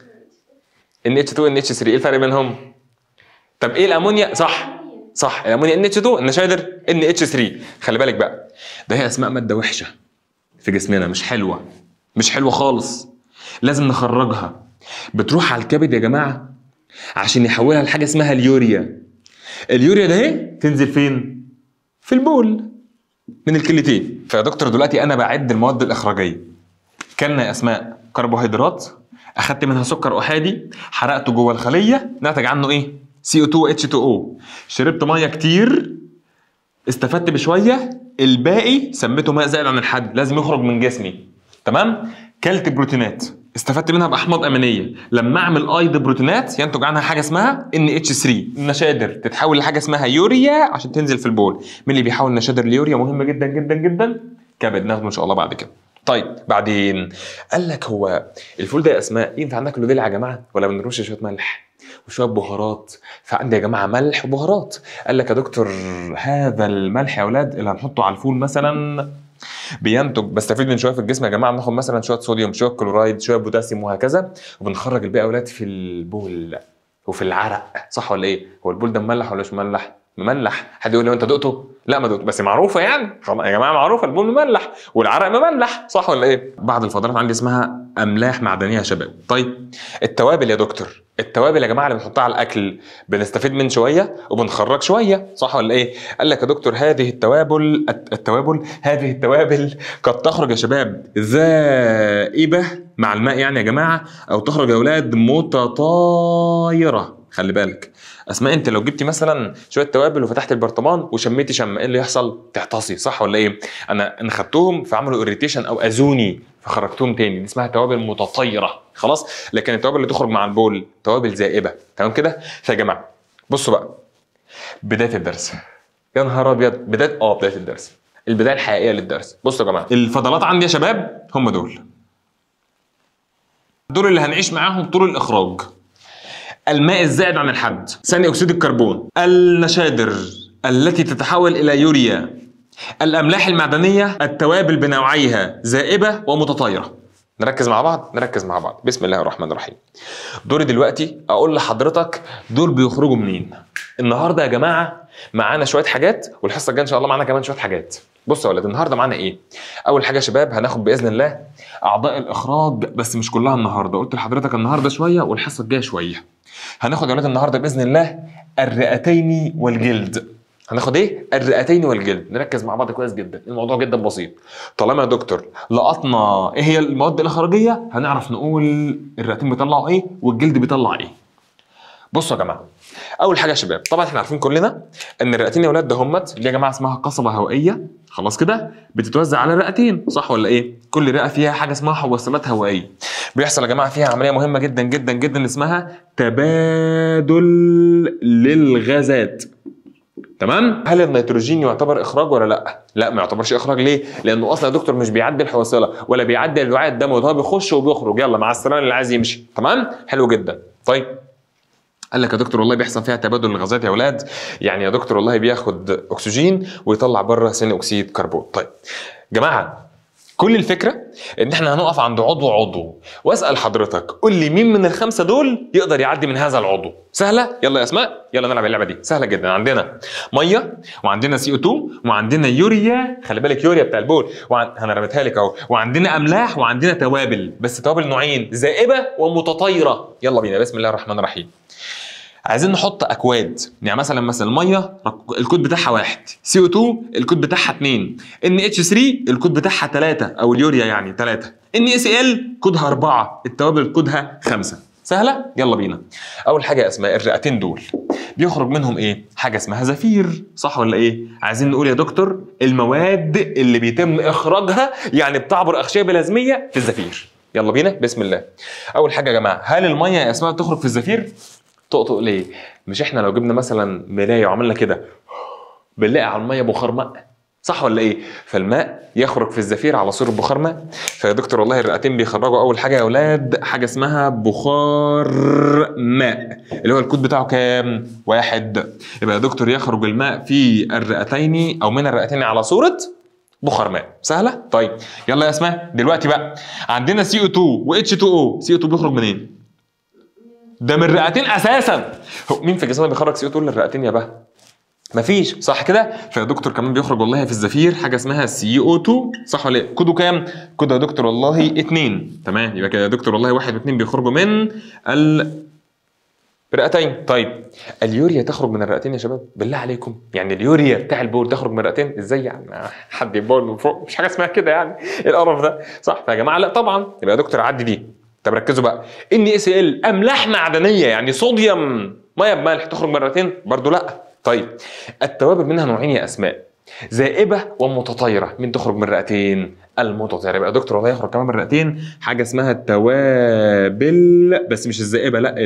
ان اتش 2 ان اتش 3 ايه الفرق بينهم؟ طب ايه الامونيا؟ صح صح الامونيا ان اتش 2 النشادر ان اتش 3 خلي بالك بقى ده هي اسماء ماده وحشه في جسمنا مش حلوه مش حلوه خالص لازم نخرجها بتروح على الكبد يا جماعه عشان يحولها لحاجه اسمها اليوريا اليوريا ده اهي تنزل فين؟ في البول من الكليتين فيا دكتور دلوقتي انا بعد المواد الاخراجيه كلنا يا اسماء كربوهيدرات اخدت منها سكر احادي حرقته جوه الخليه نتج عنه ايه CO2 و H2O شربت ميه كتير استفدت بشويه الباقي سميته ماء زائد عن الحد لازم يخرج من جسمي تمام كلت بروتينات استفدت منها باحماض امينيه لما اعمل ايض بروتينات ينتج عنها حاجه اسمها ان اتش 3 النشادر تتحول لحاجه اسمها يوريا عشان تنزل في البول مين اللي بيحول النشادر ليوريا مهم جدا جدا جدا كبد ناخده ان شاء الله بعد كده طيب بعدين قال لك هو الفول ده يا اسماء ينفع ناكله دلع يا جماعه ولا بنرش شويه ملح وشويه بهارات فعندي يا جماعه ملح وبهارات قال لك يا دكتور هذا الملح يا اولاد اللي هنحطه على الفول مثلا بينتج بستفيد من شويه في الجسم يا جماعه بناخد مثلا شويه صوديوم شويه كلورايد شويه بوتاسيوم وهكذا وبنخرج الباقي يا اولاد في البول وفي العرق صح ولا ايه؟ هو البول ده مملح ولا مش مملح؟ مملح حد يقول لي انت دقته؟ لا ما دقته بس معروفه يعني خلاص يا جماعه معروفه البول مملح والعرق مملح صح ولا ايه؟ بعض الفضلات عندي اسمها املاح معدنيه يا شباب طيب التوابل يا دكتور التوابل يا جماعه اللي بنحطها على الاكل بنستفيد من شويه وبنخرج شويه صح ولا ايه؟ قال لك يا دكتور هذه التوابل التوابل هذه التوابل قد تخرج يا شباب ذائبه مع الماء يعني يا جماعه او تخرج يا اولاد متطايره خلي بالك اسماء انت لو جبتي مثلا شويه توابل وفتحت البرطمان وشميتي شم ايه اللي يحصل تعطسي صح ولا ايه انا انا خدتهم فعملوا اريتيشن او اذوني فخرجتهم تاني دي اسمها توابل متطايره خلاص لكن التوابل اللي تخرج مع البول توابل ذائبه تمام كده فيا جماعه بصوا بقى بدايه الدرس يا نهار ابيض بدايه اه بدايه الدرس البدايه الحقيقيه للدرس بصوا يا جماعه الفضلات عندي يا شباب هم دول دول اللي هنعيش معاهم طول الاخراج الماء الزائد عن الحد ثاني اكسيد الكربون النشادر التي تتحول الى يوريا الاملاح المعدنيه التوابل بنوعيها ذائبه ومتطايره نركز مع بعض نركز مع بعض بسم الله الرحمن الرحيم دوري دلوقتي اقول لحضرتك دول بيخرجوا منين النهارده يا جماعه معانا شويه حاجات والحصه الجايه ان شاء الله معانا كمان شويه حاجات بصوا يا ولاد النهارده معانا ايه اول حاجه يا شباب هناخد باذن الله اعضاء الاخراج بس مش كلها النهارده قلت لحضرتك النهارده شويه والحصه الجايه شويه هناخد يا ولاد النهارده باذن الله الرئتين والجلد هناخد ايه الرئتين والجلد نركز مع بعض كويس جدا الموضوع جدا بسيط طالما يا دكتور لقطنا ايه هي المواد الاخراجيه هنعرف نقول الرئتين بيطلعوا ايه والجلد بيطلع ايه بصوا يا جماعه اول حاجه يا شباب طبعا احنا عارفين كلنا ان الرئتين يا اولاد ده همت دي يا جماعه اسمها قصبه هوائيه خلاص كده بتتوزع على رئتين صح ولا ايه كل رئه فيها حاجه اسمها حوصلات هوائيه بيحصل يا جماعه فيها عمليه مهمه جدا جدا جدا اسمها تبادل للغازات تمام هل النيتروجين يعتبر اخراج ولا لا لا ما يعتبرش اخراج ليه لانه اصلا يا دكتور مش بيعدي الحوصله ولا بيعدي الوعاء الدموي ده هو بيخش وبيخرج يلا مع السلامه اللي عايز يمشي تمام حلو جدا طيب قال لك يا دكتور والله بيحصل فيها تبادل الغازات يا اولاد يعني يا دكتور والله بياخد اكسجين ويطلع بره ثاني اكسيد كربون طيب جماعه كل الفكره ان احنا هنقف عند عضو عضو واسال حضرتك قول لي مين من الخمسه دول يقدر يعدي من هذا العضو سهله يلا يا اسماء يلا نلعب اللعبه دي سهله جدا عندنا ميه وعندنا سي او 2 وعندنا يوريا خلي بالك يوريا بتاع البول وعن... انا رميتها لك اهو وعندنا املاح وعندنا توابل بس توابل نوعين زائبه ومتطايره يلا بينا بسم الله الرحمن الرحيم عايزين نحط اكواد يعني مثلا مثلا الميه الكود بتاعها واحد سي او 2 الكود بتاعها 2 ان اتش 3 الكود بتاعها 3 او اليوريا يعني 3 ان اس ال كودها 4 التوابل كودها 5 سهله يلا بينا اول حاجه يا اسماء الرئتين دول بيخرج منهم ايه حاجه اسمها زفير صح ولا ايه عايزين نقول يا دكتور المواد اللي بيتم اخراجها يعني بتعبر اغشيه بلازميه في الزفير يلا بينا بسم الله اول حاجه يا جماعه هل الميه يا اسماء بتخرج في الزفير تقطق ليه؟ مش احنا لو جبنا مثلا ملايه وعملنا كده بنلاقي على الميه بخار ماء صح ولا ايه؟ فالماء يخرج في الزفير على صوره بخار ماء فيا دكتور والله الرئتين بيخرجوا اول حاجه يا اولاد حاجه اسمها بخار ماء اللي هو الكود بتاعه كام؟ واحد يبقى يا دكتور يخرج الماء في الرئتين او من الرئتين على صوره بخار ماء سهله؟ طيب يلا يا اسماء دلوقتي بقى عندنا سي او 2 و اتش 2 او سي او 2 بيخرج منين؟ ده من الرئتين اساسا هو مين في جسمنا بيخرج سي او 2 للرئتين يا بقى مفيش صح كده فيا دكتور كمان بيخرج والله في الزفير حاجه اسمها سي او 2 صح ولا ايه كوده كام كوده يا دكتور والله 2 تمام يبقى كده يا دكتور والله واحد واثنين بيخرجوا من ال رئتين طيب اليوريا تخرج من الرئتين يا شباب بالله عليكم يعني اليوريا بتاع البول تخرج من الرئتين ازاي يعني حد يبول من فوق مش حاجه اسمها كده يعني ايه القرف ده صح فيا جماعه لا طبعا يبقى يا دكتور عدي دي طب ركزوا بقى ان اس ال املاح معدنيه يعني صوديوم ميه بملح تخرج مرتين برضو لا طيب التوابل منها نوعين يا اسماء زائبه ومتطايره مين تخرج من الرئتين المتطايره يبقى دكتور والله يخرج كمان من الرئتين حاجه اسمها التوابل بس مش الزائبه لا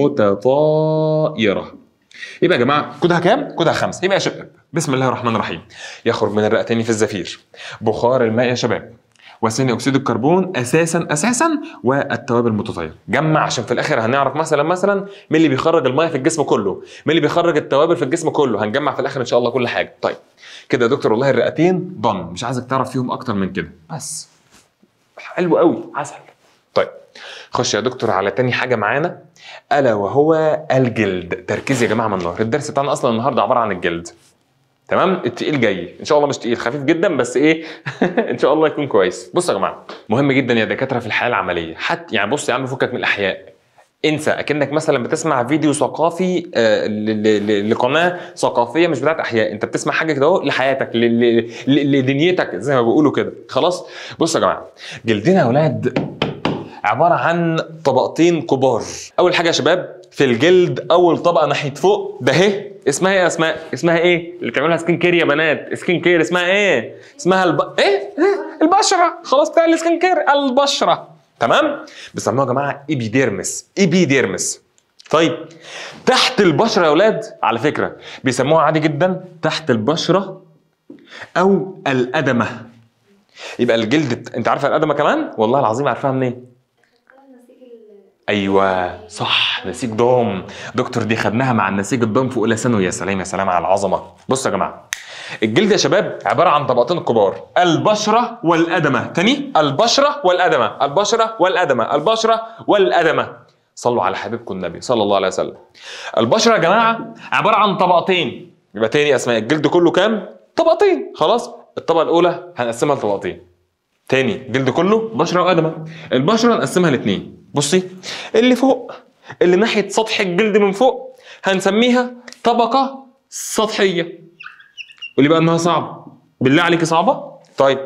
المتطايره يبقى يا جماعه كودها كام؟ كودها خمسه يبقى يا شباب بسم الله الرحمن الرحيم يخرج من الرئتين في الزفير بخار الماء يا شباب وثاني اكسيد الكربون اساسا اساسا والتوابل المتطايره جمع عشان في الاخر هنعرف مثلا مثلا مين اللي بيخرج الميه في الجسم كله مين اللي بيخرج التوابل في الجسم كله هنجمع في الاخر ان شاء الله كل حاجه طيب كده يا دكتور والله الرئتين ضن مش عايزك تعرف فيهم اكتر من كده بس حلو قوي عسل طيب خش يا دكتور على تاني حاجه معانا الا وهو الجلد تركيز يا جماعه من النهار الدرس بتاعنا اصلا النهارده عباره عن الجلد تمام التقيل جاي ان شاء الله مش تقيل خفيف جدا بس ايه ان شاء الله يكون كويس بصوا يا جماعه مهم جدا يا دكاتره في الحياه العمليه حتى يعني بص يا عم فكك من الاحياء انسى اكنك مثلا بتسمع فيديو ثقافي آه ل- ل- لقناه ثقافيه مش بتاعت احياء انت بتسمع حاجه كده اهو لحياتك ل- ل- ل- لدنيتك زي ما بيقولوا كده خلاص بصوا يا جماعه جلدنا يا اولاد عباره عن طبقتين كبار اول حاجه يا شباب في الجلد اول طبقه ناحيه فوق ده اهي اسمها ايه يا اسماء اسمها ايه اللي بتعملها سكين كير يا بنات سكين كير اسمها ايه اسمها الب... ايه إيه؟ البشره خلاص بتاع السكين كير البشره تمام بيسموها يا جماعه ايبيديرمس ايبيديرمس طيب تحت البشره يا اولاد على فكره بيسموها عادي جدا تحت البشره او الادمه يبقى الجلد انت عارفه الادمه كمان والله العظيم عارفاها منين ايوه صح نسيج ضم دكتور دي خدناها مع النسيج الضم في اولى ثانوي يا سلام يا سلام على العظمه بصوا يا جماعه الجلد يا شباب عباره عن طبقتين كبار البشره والادمه تاني البشره والادمه البشره والادمه البشره والادمه صلوا على حبيبكم النبي صلى الله عليه وسلم البشره يا جماعه عباره عن طبقتين يبقى تاني اسماء الجلد كله كام طبقتين خلاص الطبقه الاولى هنقسمها لطبقتين تاني الجلد كله بشره وادمه البشره نقسمها لاثنين بصي اللي فوق اللي ناحيه سطح الجلد من فوق هنسميها طبقه سطحيه واللي بقى انها صعبه بالله عليكي صعبه طيب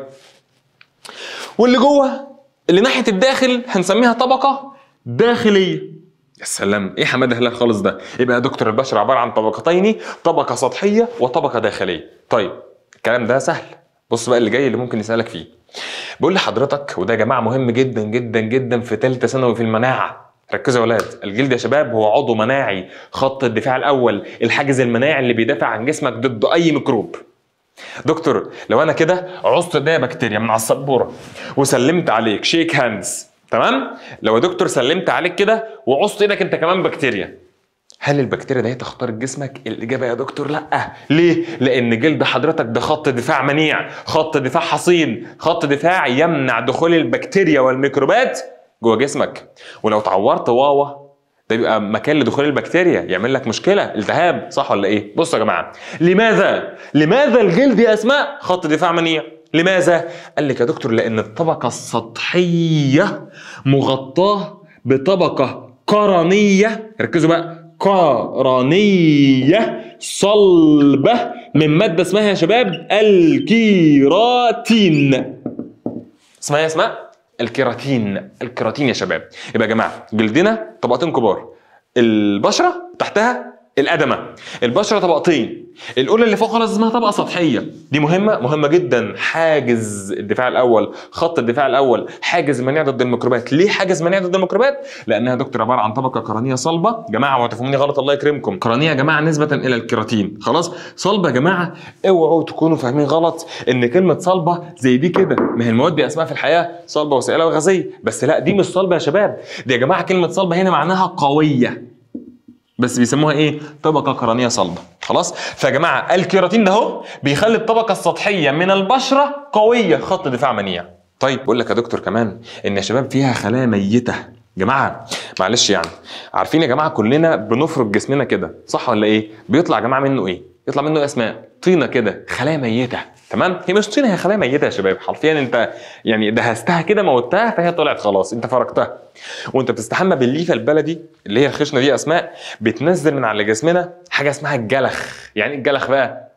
واللي جوه اللي ناحيه الداخل هنسميها طبقه داخليه يا سلام ايه حماده هلال خالص ده يبقى يا دكتور البشره عباره عن طبقتين طبقه سطحيه وطبقه داخليه طيب الكلام ده سهل بص بقى اللي جاي اللي ممكن يسالك فيه بقول لحضرتك وده يا جماعه مهم جدا جدا جدا في ثالثه ثانوي في المناعه ركزوا يا ولاد الجلد يا شباب هو عضو مناعي خط الدفاع الاول الحاجز المناعي اللي بيدافع عن جسمك ضد اي ميكروب دكتور لو انا كده عصت ايديا بكتيريا من على السبوره وسلمت عليك شيك هاندز تمام لو يا دكتور سلمت عليك كده وعصت ايدك انت كمان بكتيريا هل البكتيريا دي تخترق جسمك؟ الإجابة يا دكتور لأ، ليه؟ لأن جلد حضرتك ده خط دفاع منيع، خط دفاع حصين، خط دفاع يمنع دخول البكتيريا والميكروبات جوه جسمك، ولو اتعورت واوا ده بيبقى مكان لدخول البكتيريا يعمل لك مشكله التهاب صح ولا ايه بصوا يا جماعه لماذا لماذا الجلد يا اسماء خط دفاع منيع لماذا قال لك يا دكتور لان الطبقه السطحيه مغطاه بطبقه قرنيه ركزوا بقى قرنيه صلبه من ماده اسمها يا شباب الكيراتين اسمها يا اسماء الكيراتين الكيراتين يا شباب يبقى يا جماعه جلدنا طبقتين كبار البشره تحتها الادمه البشره طبقتين الاولى اللي فوق خالص اسمها طبقه سطحيه دي مهمه مهمه جدا حاجز الدفاع الاول خط الدفاع الاول حاجز مناعه ضد الميكروبات ليه حاجز مناعه ضد الميكروبات لانها دكتور عباره عن طبقه قرنيه صلبه جماعه ما تفهموني غلط الله يكرمكم قرنيه يا جماعه نسبه الى الكيراتين خلاص صلبه يا جماعه اوعوا تكونوا فاهمين غلط ان كلمه صلبه زي دي كده ما هي المواد دي اسمها في الحياه صلبه وسائله وغازيه بس لا دي مش صلبه يا شباب دي يا جماعه كلمه صلبه هنا معناها قويه بس بيسموها ايه؟ طبقة قرنية صلبة، خلاص؟ فيا جماعة الكيراتين ده اهو بيخلي الطبقة السطحية من البشرة قوية خط دفاع منيع. طيب بقول لك يا دكتور كمان ان يا شباب فيها خلايا ميتة. جماعة معلش يعني عارفين يا جماعة كلنا بنفرك جسمنا كده، صح ولا ايه؟ بيطلع يا جماعة منه ايه؟ يطلع منه إيه اسماء طينة كده، خلايا ميتة. تمام هي مش طينه هي خلايا ميته يا شباب حرفيا انت يعني دهستها كده موتها فهي طلعت خلاص انت فركتها وانت بتستحمى بالليفه البلدي اللي هي الخشنه دي اسماء بتنزل من على جسمنا حاجه اسمها الجلخ يعني ايه الجلخ بقى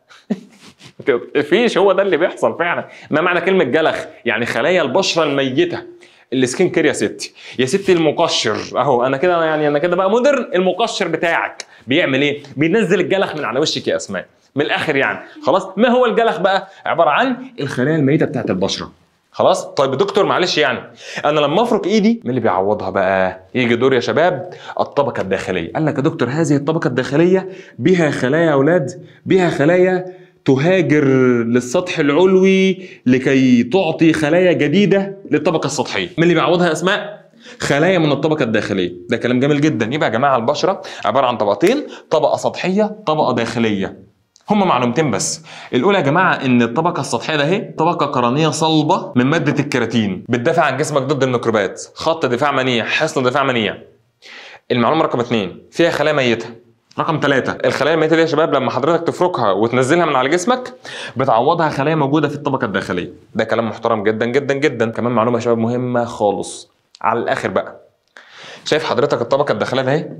فيش هو ده اللي بيحصل فعلا ما معنى كلمه جلخ يعني خلايا البشره الميته السكين كير يا ستي يا ستي المقشر اهو انا كده يعني انا كده بقى مودرن المقشر بتاعك بيعمل ايه بينزل الجلخ من على وشك يا اسماء من الاخر يعني خلاص ما هو الجلخ بقى عباره عن الخلايا الميته بتاعت البشره خلاص طيب يا دكتور معلش يعني انا لما افرك ايدي مين اللي بيعوضها بقى يجي دور يا شباب الطبقه الداخليه قال لك يا دكتور هذه الطبقه الداخليه بها خلايا يا اولاد بها خلايا تهاجر للسطح العلوي لكي تعطي خلايا جديده للطبقه السطحيه مين اللي بيعوضها يا اسماء خلايا من الطبقه الداخليه ده كلام جميل جدا يبقى يا جماعه البشره عباره عن طبقتين طبقه سطحيه طبقه داخليه هما معلومتين بس الاولى يا جماعه ان الطبقه السطحيه ده اهي طبقه قرنيه صلبه من ماده الكيراتين بتدافع عن جسمك ضد الميكروبات خط دفاع منيع حصن دفاع منيع المعلومه رقم اثنين فيها خلايا ميته رقم ثلاثة الخلايا الميتة دي يا شباب لما حضرتك تفركها وتنزلها من على جسمك بتعوضها خلايا موجودة في الطبقة الداخلية ده كلام محترم جدا جدا جدا كمان معلومة يا شباب مهمة خالص على الآخر بقى شايف حضرتك الطبقة الداخلية ده اهي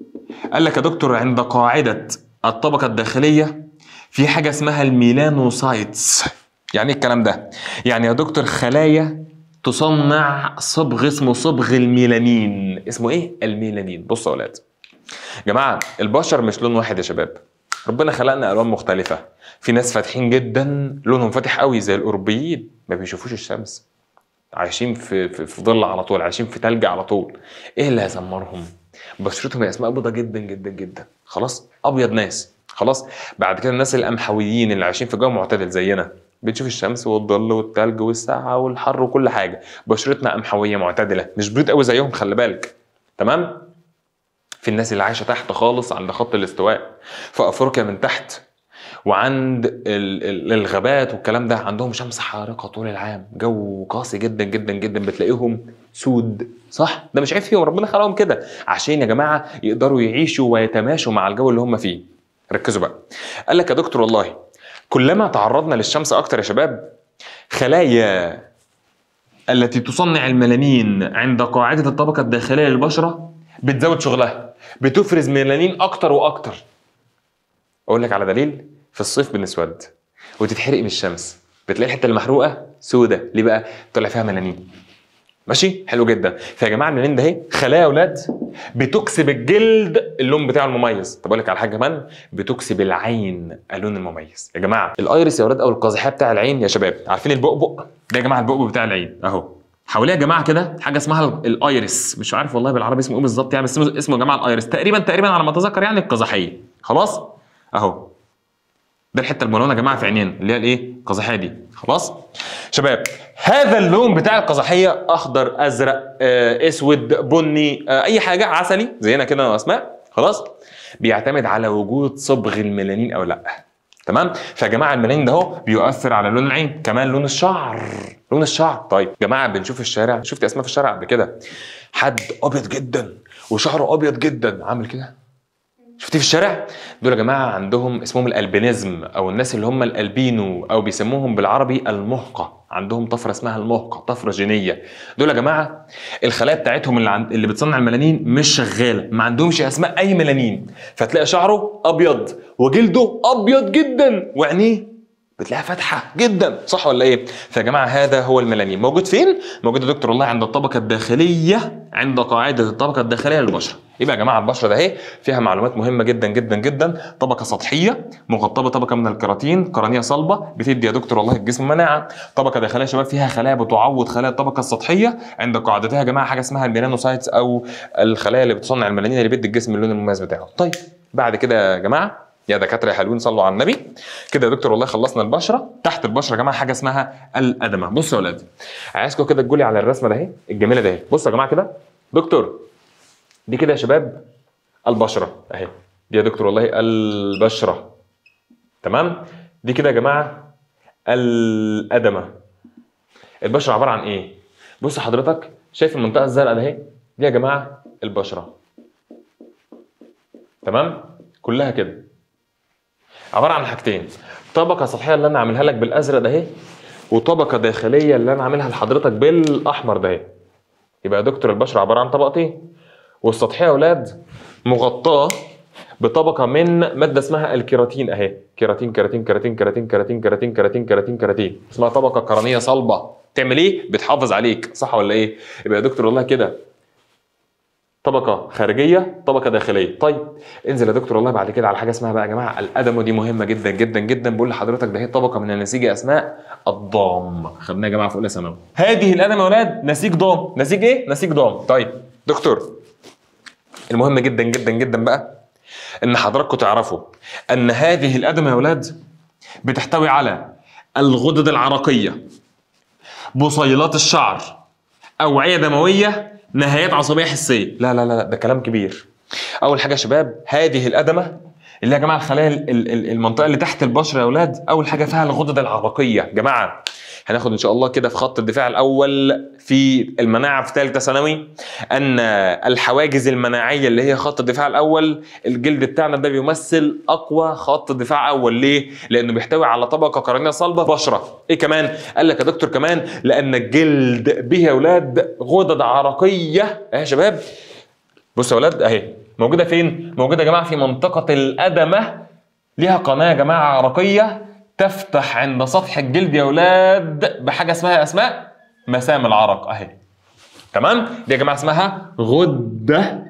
قال لك يا دكتور عند قاعدة الطبقة الداخلية في حاجة اسمها الميلانوسايتس يعني ايه الكلام ده؟ يعني يا دكتور خلايا تصنع صبغ اسمه صبغ الميلانين اسمه ايه؟ الميلانين بصوا يا اولاد جماعة البشر مش لون واحد يا شباب ربنا خلقنا الوان مختلفة في ناس فاتحين جدا لونهم فاتح قوي زي الاوروبيين ما بيشوفوش الشمس عايشين في في, في ظل على طول عايشين في تلج على طول ايه اللي هيسمرهم بشرتهم يا اسماء بيضة جدا جدا جدا خلاص ابيض ناس خلاص بعد كده الناس القمحويين اللي عايشين في جو معتدل زينا بنشوف الشمس والظل والتلج والساعة والحر وكل حاجة بشرتنا قمحوية معتدلة مش بيض قوي زيهم خلي بالك تمام في الناس اللي عايشة تحت خالص عند خط الاستواء في أفريقيا من تحت وعند ال- ال- الغابات والكلام ده عندهم شمس حارقة طول العام جو قاسي جدا جدا جدا بتلاقيهم سود صح ده مش عيب فيهم ربنا خلقهم كده عشان يا جماعة يقدروا يعيشوا ويتماشوا مع الجو اللي هم فيه ركزوا بقى قال لك يا دكتور والله كلما تعرضنا للشمس اكتر يا شباب خلايا التي تصنع الميلانين عند قاعدة الطبقة الداخلية للبشرة بتزود شغلها بتفرز ميلانين أكتر وأكتر أقول لك على دليل في الصيف بنسود وتتحرق من الشمس بتلاقي الحتة المحروقة سودة ليه بقى؟ طلع فيها ميلانين ماشي حلو جدا فيا جماعه الميلانين ده اهي خلايا يا اولاد بتكسب الجلد اللون بتاعه المميز طب اقول لك على حاجه كمان بتكسب العين اللون المميز يا جماعه الايرس يا ولاد او القزحيه بتاع العين يا شباب عارفين البؤبؤ ده يا جماعه البؤبؤ بتاع العين اهو حواليه يا جماعه كده حاجه اسمها الايرس مش عارف والله بالعربي اسمه ايه بالظبط يعني بس اسمه اسمه يا جماعه الايرس تقريبا تقريبا على ما اتذكر يعني القزحيه خلاص اهو ده الحته الملونه يا جماعه في عينين اللي هي الايه القزحيه دي خلاص شباب هذا اللون بتاع القزحيه اخضر ازرق آه، اسود بني آه، اي حاجه عسلي زينا كده انا واسماء خلاص بيعتمد على وجود صبغ الميلانين او لا تمام فيا جماعه الميلانين ده اهو بيؤثر على لون العين كمان لون الشعر لون الشعر طيب يا جماعه بنشوف الشارع شفت اسماء في الشارع قبل كده حد ابيض جدا وشعره ابيض جدا عامل كده شفتيه في الشارع دول يا جماعه عندهم اسمهم الالبينيزم او الناس اللي هم الالبينو او بيسموهم بالعربي المهقه عندهم طفره اسمها المهقه طفره جينيه دول يا جماعه الخلايا بتاعتهم اللي عند اللي بتصنع الميلانين مش شغاله ما عندهمش اسماء اي ميلانين فتلاقي شعره ابيض وجلده ابيض جدا وعينيه بتلاقيها فاتحه جدا صح ولا ايه فيا جماعه هذا هو الميلانين موجود فين موجود يا دكتور والله عند الطبقه الداخليه عند قاعده الطبقه الداخليه للبشره يبقى يا جماعه البشره ده اهي فيها معلومات مهمه جدا جدا جدا طبقه سطحيه مغطاه بطبقه من الكيراتين قرنيه صلبه بتدي يا دكتور والله الجسم مناعه طبقه داخليه يا شباب فيها خلايا بتعوض خلايا الطبقه السطحيه عند قاعدتها يا جماعه حاجه اسمها الميلانوسايتس او الخلايا اللي بتصنع الميلانين اللي بيدي الجسم اللون المميز بتاعه طيب بعد كده يا جماعه يا دكاتره يا حلوين صلوا على النبي كده يا دكتور والله خلصنا البشره تحت البشره يا جماعه حاجه اسمها الادمه بصوا يا ولاد عايزكم كده تقولي على الرسمه ده اهي الجميله ده اهي بصوا يا جماعه كده دكتور دي كده يا شباب البشره اهي دي يا دكتور والله البشره تمام دي كده يا جماعه الادمه البشره عباره عن ايه بص حضرتك شايف المنطقه الزرقاء ده اهي دي يا جماعه البشره تمام كلها كده عباره عن حاجتين طبقه سطحيه اللي انا عاملها لك بالازرق ده اهي وطبقه داخليه اللي انا عاملها لحضرتك بالاحمر ده اهي يبقى يا دكتور البشره عباره عن طبقتين والسطحيه يا اولاد مغطاه بطبقه من ماده اسمها الكيراتين اهي كيراتين كيراتين كيراتين كيراتين كيراتين كيراتين كيراتين كيراتين كيراتين اسمها طبقه قرنيه صلبه تعمل ايه بتحافظ عليك صح ولا ايه يبقى يا دكتور والله كده طبقة خارجية طبقة داخلية طيب انزل يا دكتور والله بعد كده على حاجة اسمها بقى يا جماعة الأدم ودي مهمة جدا جدا جدا بقول لحضرتك ده هي طبقة من النسيج اسماء الضام خدناها يا جماعة في أولى ثانوي هذه الأدم يا ولاد نسيج ضام نسيج إيه؟ نسيج ضام طيب دكتور المهم جدا جدا جدا بقى ان حضراتكم تعرفوا ان هذه الادمه يا اولاد بتحتوي على الغدد العرقيه بصيلات الشعر اوعيه دمويه نهايات عصبيه حسيه لا لا لا ده كلام كبير اول حاجه يا شباب هذه الادمه اللي يا جماعه الخلايا ال- ال- المنطقه اللي تحت البشره يا اولاد اول حاجه فيها الغدد العرقيه جماعه هناخد ان شاء الله كده في خط الدفاع الاول في المناعه في ثالثه ثانوي ان الحواجز المناعيه اللي هي خط الدفاع الاول الجلد بتاعنا ده بيمثل اقوى خط دفاع اول ليه لانه بيحتوي على طبقه قرنيه صلبه بشره ايه كمان قال لك يا دكتور كمان لان الجلد به يا اولاد غدد عرقيه اهي يا شباب بصوا يا اولاد اهي موجوده فين موجوده يا جماعه في منطقه الادمه ليها قناه يا جماعه عرقيه تفتح عند سطح الجلد يا اولاد بحاجه اسمها اسماء مسام العرق اهي تمام دي يا جماعه اسمها غده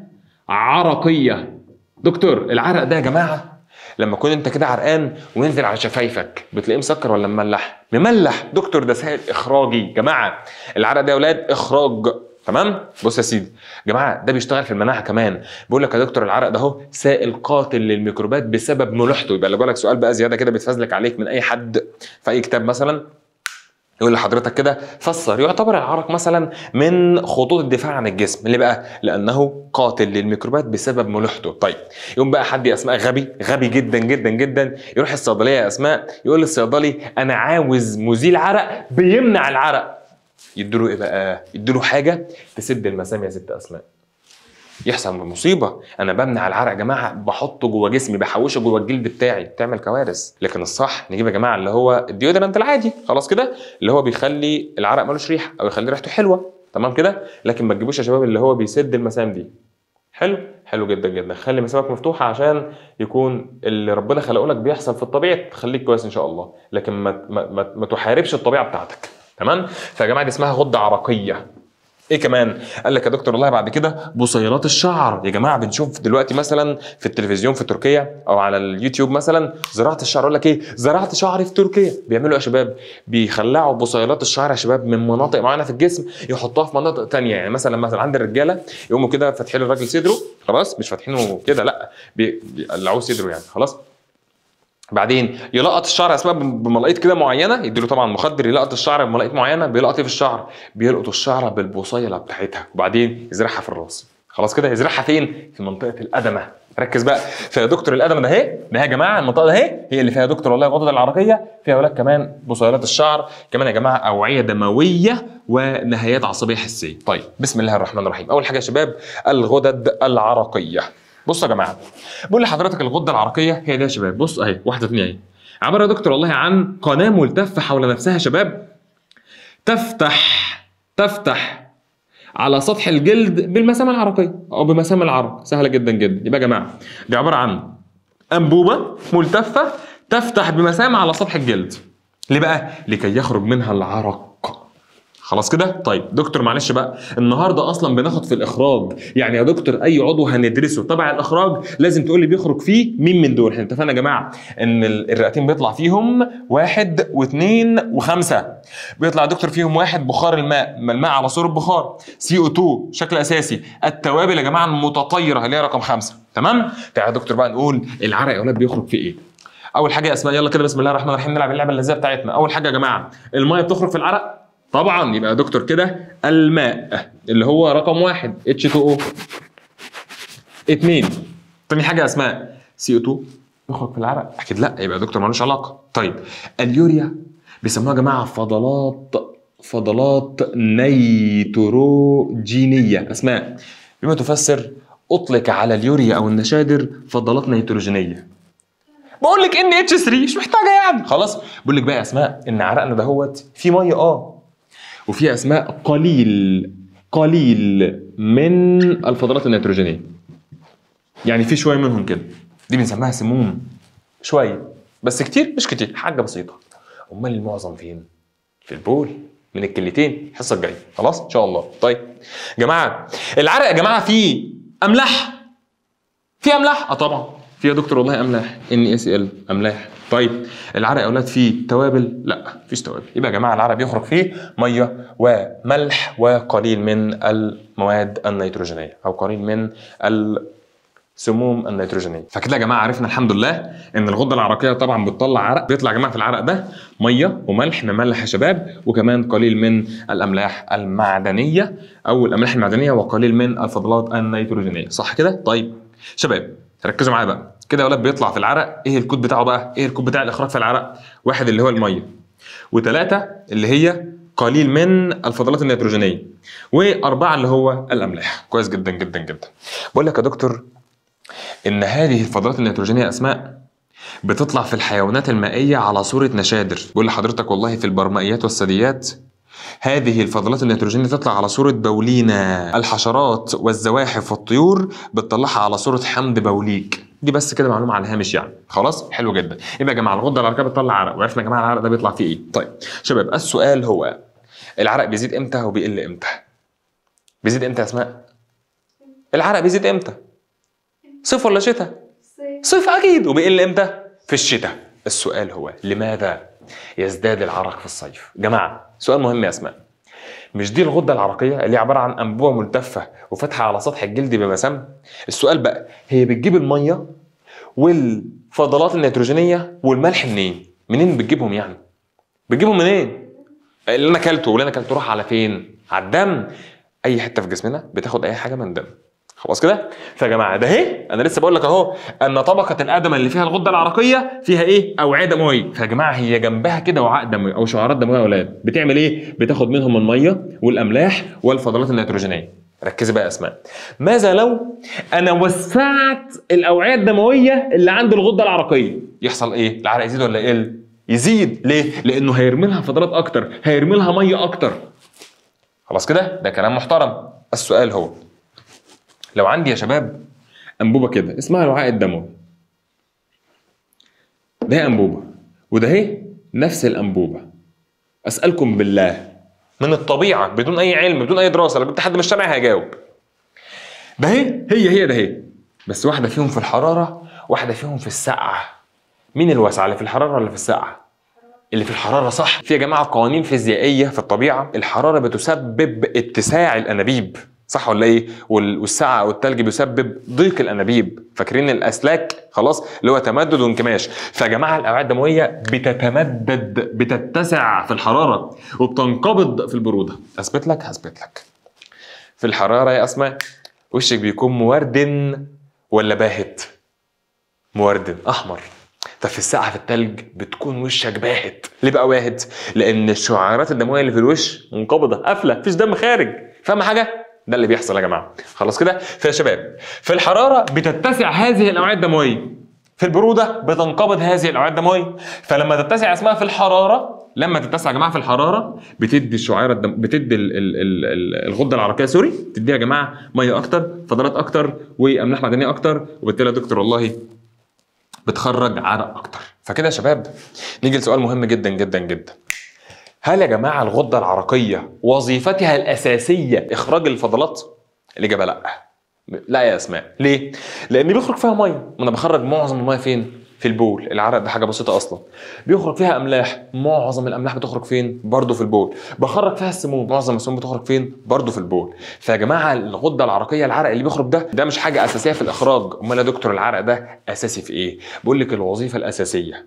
عرقيه دكتور العرق ده يا جماعه لما تكون انت كده عرقان وينزل على شفايفك بتلاقيه مسكر ولا مملح مملح دكتور ده سائل اخراجي جماعه العرق ده يا اولاد اخراج تمام بص يا سيدي يا جماعه ده بيشتغل في المناعه كمان بيقول لك يا دكتور العرق ده اهو سائل قاتل للميكروبات بسبب ملوحته يبقى لو جالك سؤال بقى زياده كده بيتفزلك عليك من اي حد في اي كتاب مثلا يقول لحضرتك كده فسر يعتبر العرق مثلا من خطوط الدفاع عن الجسم ليه بقى لانه قاتل للميكروبات بسبب ملوحته طيب يقوم بقى حد يا اسماء غبي غبي جدا جدا جدا يروح الصيدليه يا اسماء يقول للصيدلي انا عاوز مزيل عرق بيمنع العرق يديله ايه بقى يديله حاجه تسد المسام يا ست اسماء يحصل مصيبه انا بمنع العرق يا جماعه بحطه جوه جسمي بحوشه جوه الجلد بتاعي بتعمل كوارث لكن الصح نجيب يا جماعه اللي هو الديودرنت العادي خلاص كده اللي هو بيخلي العرق ملوش ريحه او يخلي ريحته حلوه تمام كده لكن ما تجيبوش يا شباب اللي هو بيسد المسام دي حلو حلو جدا جدا خلي مسامك مفتوحه عشان يكون اللي ربنا خلقه لك بيحصل في الطبيعي تخليك كويس ان شاء الله لكن ما ما, ما, ما تحاربش الطبيعه بتاعتك تمام فيا جماعه دي اسمها غده عرقيه ايه كمان قال لك يا دكتور والله بعد كده بصيلات الشعر يا جماعه بنشوف دلوقتي مثلا في التلفزيون في تركيا او على اليوتيوب مثلا زراعه الشعر يقول لك ايه زرعت شعري في تركيا بيعملوا إيه يا شباب بيخلعوا بصيلات الشعر يا شباب من مناطق معينه في الجسم يحطوها في مناطق تانية يعني مثلا مثلا عند الرجاله يقوموا كده فاتحين الراجل صدره خلاص مش فاتحينه كده لا بي- بيقلعوه صدره يعني خلاص بعدين يلقط الشعر اسمها بملقيط كده معينه يديله طبعا مخدر يلقط الشعر بملقيط معينه بيلقط ايه في الشعر بيلقط الشعر بالبصيله بتاعتها وبعدين يزرعها في الراس خلاص كده يزرعها فين في منطقه الادمه ركز بقى فيا دكتور الادمه ده اهي ده يا جماعه المنطقه ده اهي هي اللي فيها دكتور والله الغدد العرقيه فيها ولاد كمان بصيلات الشعر كمان يا جماعه اوعيه دمويه ونهايات عصبيه حسيه طيب بسم الله الرحمن الرحيم اول حاجه يا شباب الغدد العرقيه بصوا يا جماعه بقول لحضرتك الغده العرقيه هي دي يا شباب بص اهي واحده ثانيه اهي عباره يا دكتور والله عن قناه ملتفه حول نفسها يا شباب تفتح تفتح على سطح الجلد بالمسام العرقيه او بمسام العرق سهله جدا جدا يبقى يا جماعه دي عباره عن انبوبه ملتفه تفتح بمسام على سطح الجلد ليه بقى لكي يخرج منها العرق خلاص كده طيب دكتور معلش بقى النهارده اصلا بناخد في الاخراج يعني يا دكتور اي عضو هندرسه تبع الاخراج لازم تقول لي بيخرج فيه مين من دول احنا اتفقنا يا جماعه ان ال- الرئتين بيطلع فيهم واحد واثنين وخمسه بيطلع يا دكتور فيهم واحد بخار الماء ما الماء على صوره بخار سي او 2 شكل اساسي التوابل يا جماعه المتطيره اللي هي رقم خمسه تمام تعالى يا دكتور بقى نقول العرق يا اولاد بيخرج فيه ايه اول حاجه يا اسماء يلا كده بسم الله الرحمن الرحيم نلعب اللعبه اللذيذه بتاعتنا اول حاجه يا جماعه الميه بتخرج في العرق طبعا يبقى يا دكتور كده الماء اللي هو رقم واحد H2O اتنين تاني حاجه يا اسماء CO2 يخرج في العرق اكيد لا يبقى يا دكتور ملوش علاقه طيب اليوريا بيسموها يا جماعه فضلات فضلات نيتروجينيه اسماء بما تفسر اطلق على اليوريا او النشادر فضلات نيتروجينيه بقول لك ان اتش 3 مش محتاجه يعني خلاص بقول لك بقى يا اسماء ان عرقنا دهوت فيه ميه اه وفي اسماء قليل قليل من الفضلات النيتروجينيه يعني في شويه منهم كده دي بنسميها سموم شويه بس كتير مش كتير حاجه بسيطه امال المعظم فين في البول من الكليتين الحصه الجايه خلاص ان شاء الله طيب جماعه العرق يا جماعه فيه املاح في املاح اه طبعا في يا دكتور والله املاح ان اس ال املاح طيب العرق يا اولاد فيه توابل لا مفيش توابل يبقى يا جماعه العرق بيخرج فيه ميه وملح وقليل من المواد النيتروجينيه او قليل من السموم النيتروجينيه فكده يا جماعه عرفنا الحمد لله ان الغده العرقيه طبعا بتطلع عرق بيطلع يا جماعه في العرق ده ميه وملح نملح يا شباب وكمان قليل من الاملاح المعدنيه او الاملاح المعدنيه وقليل من الفضلات النيتروجينيه صح كده طيب شباب ركزوا معايا بقى كده يا ولاد بيطلع في العرق ايه الكود بتاعه بقى ايه الكود بتاع الاخراج في العرق واحد اللي هو الميه وثلاثه اللي هي قليل من الفضلات النيتروجينيه واربعه اللي هو الاملاح كويس جدا جدا جدا بقول لك يا دكتور ان هذه الفضلات النيتروجينيه اسماء بتطلع في الحيوانات المائيه على صوره نشادر بقول لحضرتك والله في البرمائيات والثدييات هذه الفضلات النيتروجينية تطلع على صورة بولينا الحشرات والزواحف والطيور بتطلعها على صورة حمض بوليك دي بس كده معلومة على الهامش يعني خلاص حلو جدا يبقى يا جماعة الغدة العرقية بتطلع عرق وعرفنا يا جماعة العرق ده بيطلع فيه ايه طيب شباب السؤال هو العرق بيزيد امتى وبيقل امتى بيزيد امتى يا اسماء العرق بيزيد امتى صيف ولا شتاء صيف اكيد وبيقل امتى في الشتاء السؤال هو لماذا يزداد العرق في الصيف جماعه سؤال مهم يا اسماء مش دي الغده العرقيه اللي هي عباره عن انبوبه ملتفه وفاتحه على سطح الجلد بمسام السؤال بقى هي بتجيب الميه والفضلات النيتروجينيه والملح منين منين بتجيبهم يعني بتجيبهم منين اللي انا اكلته واللي انا اكلته راح على فين على الدم اي حته في جسمنا بتاخد اي حاجه من الدم خلاص كده فيا جماعه ده اهي انا لسه بقول لك اهو ان طبقه الادمه اللي فيها الغده العرقيه فيها ايه اوعيه دمويه فيا جماعه هي جنبها كده وعاء دموي او شعارات دمويه يا اولاد بتعمل ايه بتاخد منهم الميه والاملاح والفضلات النيتروجينيه ركزي بقى يا اسماء ماذا لو انا وسعت الاوعيه الدمويه اللي عند الغده العرقيه يحصل ايه العرق يزيد ولا يقل يزيد ليه لانه هيرمي لها فضلات اكتر هيرمي لها ميه اكتر خلاص كده ده كلام محترم السؤال هو لو عندي يا شباب انبوبه كده اسمها الوعاء الدموي ده انبوبه وده اهي نفس الانبوبه اسالكم بالله من الطبيعه بدون اي علم بدون اي دراسه لو جبت حد من الشارع هيجاوب ده هي هي هي ده هي بس واحده فيهم في الحراره واحده فيهم في السقعه مين الواسعه اللي في الحراره ولا في السقعه اللي في الحراره صح في يا جماعه قوانين فيزيائيه في الطبيعه الحراره بتسبب اتساع الانابيب صح ولا ايه وال- والسقعه او التلج بيسبب ضيق الانابيب فاكرين الاسلاك خلاص اللي هو تمدد وانكماش فيا جماعه الاوعيه الدمويه بتتمدد بتتسع في الحراره وبتنقبض في البروده اثبت لك هثبت لك في الحراره يا اسماء وشك بيكون موردن ولا باهت موردن احمر طب في السقعه في التلج بتكون وشك باهت ليه بقى باهت لان الشعيرات الدمويه اللي في الوش منقبضه قافله مفيش دم خارج فاهم حاجه ده اللي بيحصل يا جماعه خلاص كده فيا شباب في الحراره بتتسع هذه الاوعيه الدمويه في البروده بتنقبض هذه الاوعيه الدمويه فلما تتسع اسمها في الحراره لما تتسع يا جماعه في الحراره بتدي الشعيره الدم بتدي ال... ال... ال... ال- الغده العرقيه سوري تديها يا جماعه ميه اكتر فضلات اكتر واملاح معدنيه اكتر وبالتالي يا دكتور والله بتخرج عرق اكتر فكده يا شباب نيجي لسؤال مهم جدا جدا جدا هل يا جماعه الغده العرقيه وظيفتها الاساسيه اخراج الفضلات الاجابه لا لا يا اسماء ليه لان بيخرج فيها ميه ما انا بخرج معظم الميه فين في البول العرق ده حاجه بسيطه اصلا بيخرج فيها املاح معظم الاملاح بتخرج فين برضه في البول بخرج فيها السموم معظم السموم بتخرج فين برضه في البول فيا جماعه الغده العرقيه العرق اللي بيخرج ده ده مش حاجه اساسيه في الاخراج امال يا دكتور العرق ده اساسي في ايه بقول لك الوظيفه الاساسيه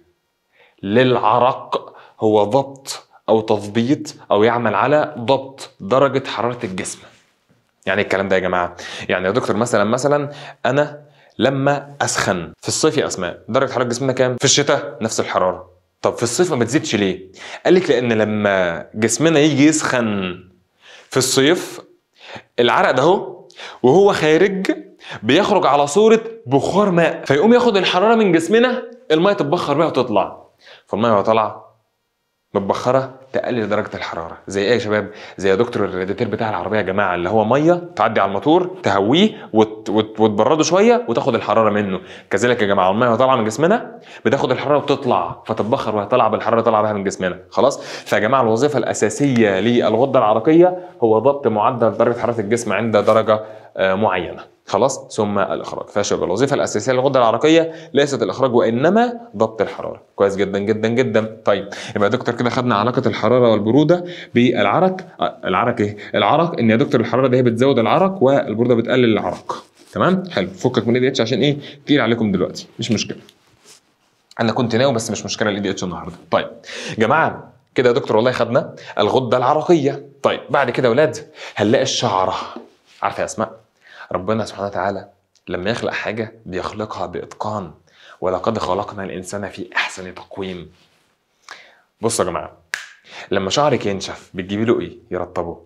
للعرق هو ضبط او تظبيط او يعمل على ضبط درجه حراره الجسم يعني إيه الكلام ده يا جماعه يعني يا دكتور مثلا مثلا انا لما اسخن في الصيف يا اسماء درجه حراره جسمنا كام في الشتاء نفس الحراره طب في الصيف ما بتزيدش ليه قال لك لان لما جسمنا يجي يسخن في الصيف العرق ده هو وهو خارج بيخرج على صورة بخار ماء فيقوم ياخد الحرارة من جسمنا المية تتبخر بيها وتطلع فالمية وهي طالعة متبخرة تقلل درجة الحرارة زي ايه يا شباب زي يا دكتور الراديتير بتاع العربية يا جماعة اللي هو مية تعدي على الموتور تهويه وت... وت... وتبرده شوية وتاخد الحرارة منه كذلك يا جماعة المية وهي طالعة من جسمنا بتاخد الحرارة وتطلع فتتبخر وهي طالعة بالحرارة طالعة بها من جسمنا خلاص فيا جماعة الوظيفة الأساسية للغدة العرقية هو ضبط معدل درجة حرارة الجسم عند درجة آه، معينة خلاص ثم الاخراج فشباب الوظيفه الاساسيه للغده العرقيه ليست الاخراج وانما ضبط الحراره كويس جدا جدا جدا طيب يبقى يا دكتور كده خدنا علاقه الحراره والبروده بالعرق آه، العرق ايه العرق ان يا دكتور الحراره دي هي بتزود العرق والبروده بتقلل العرق تمام حلو فكك من الاي اتش عشان ايه تقيل عليكم دلوقتي مش مشكله انا كنت ناوي بس مش مشكله الاي دي اتش النهارده طيب جماعه كده يا دكتور والله خدنا الغده العرقيه طيب بعد كده يا اولاد هنلاقي الشعره عارفه يا اسماء ربنا سبحانه وتعالى لما يخلق حاجه بيخلقها باتقان ولقد خلقنا الانسان في احسن تقويم بصوا يا جماعه لما شعرك ينشف بتجيبي له ايه يرطبه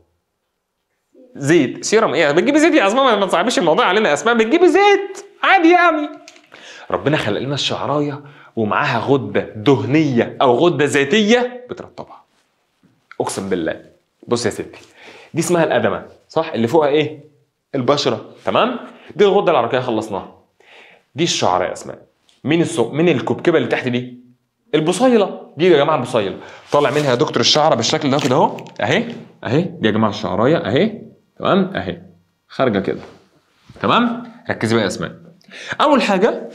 زيت سيرم ايه بتجيبي زيت يا اسماء ما تصعبيش الموضوع علينا يا اسماء بتجيبي زيت عادي يعني ربنا خلق لنا الشعرايه ومعاها غده دهنيه او غده ذاتيه بترطبها اقسم بالله بص يا ستي دي اسمها الادمه صح اللي فوقها ايه البشره تمام دي الغده العرقيه خلصناها دي الشعر يا اسماء مين السو... مين الكبكبه اللي تحت دي البصيله دي يا جماعه البصيله طالع منها يا دكتور الشعره بالشكل ده كده اهو اهي اهي دي يا جماعه الشعرايه اهي تمام اهي خارجه كده تمام ركزي بقى يا اسماء اول حاجه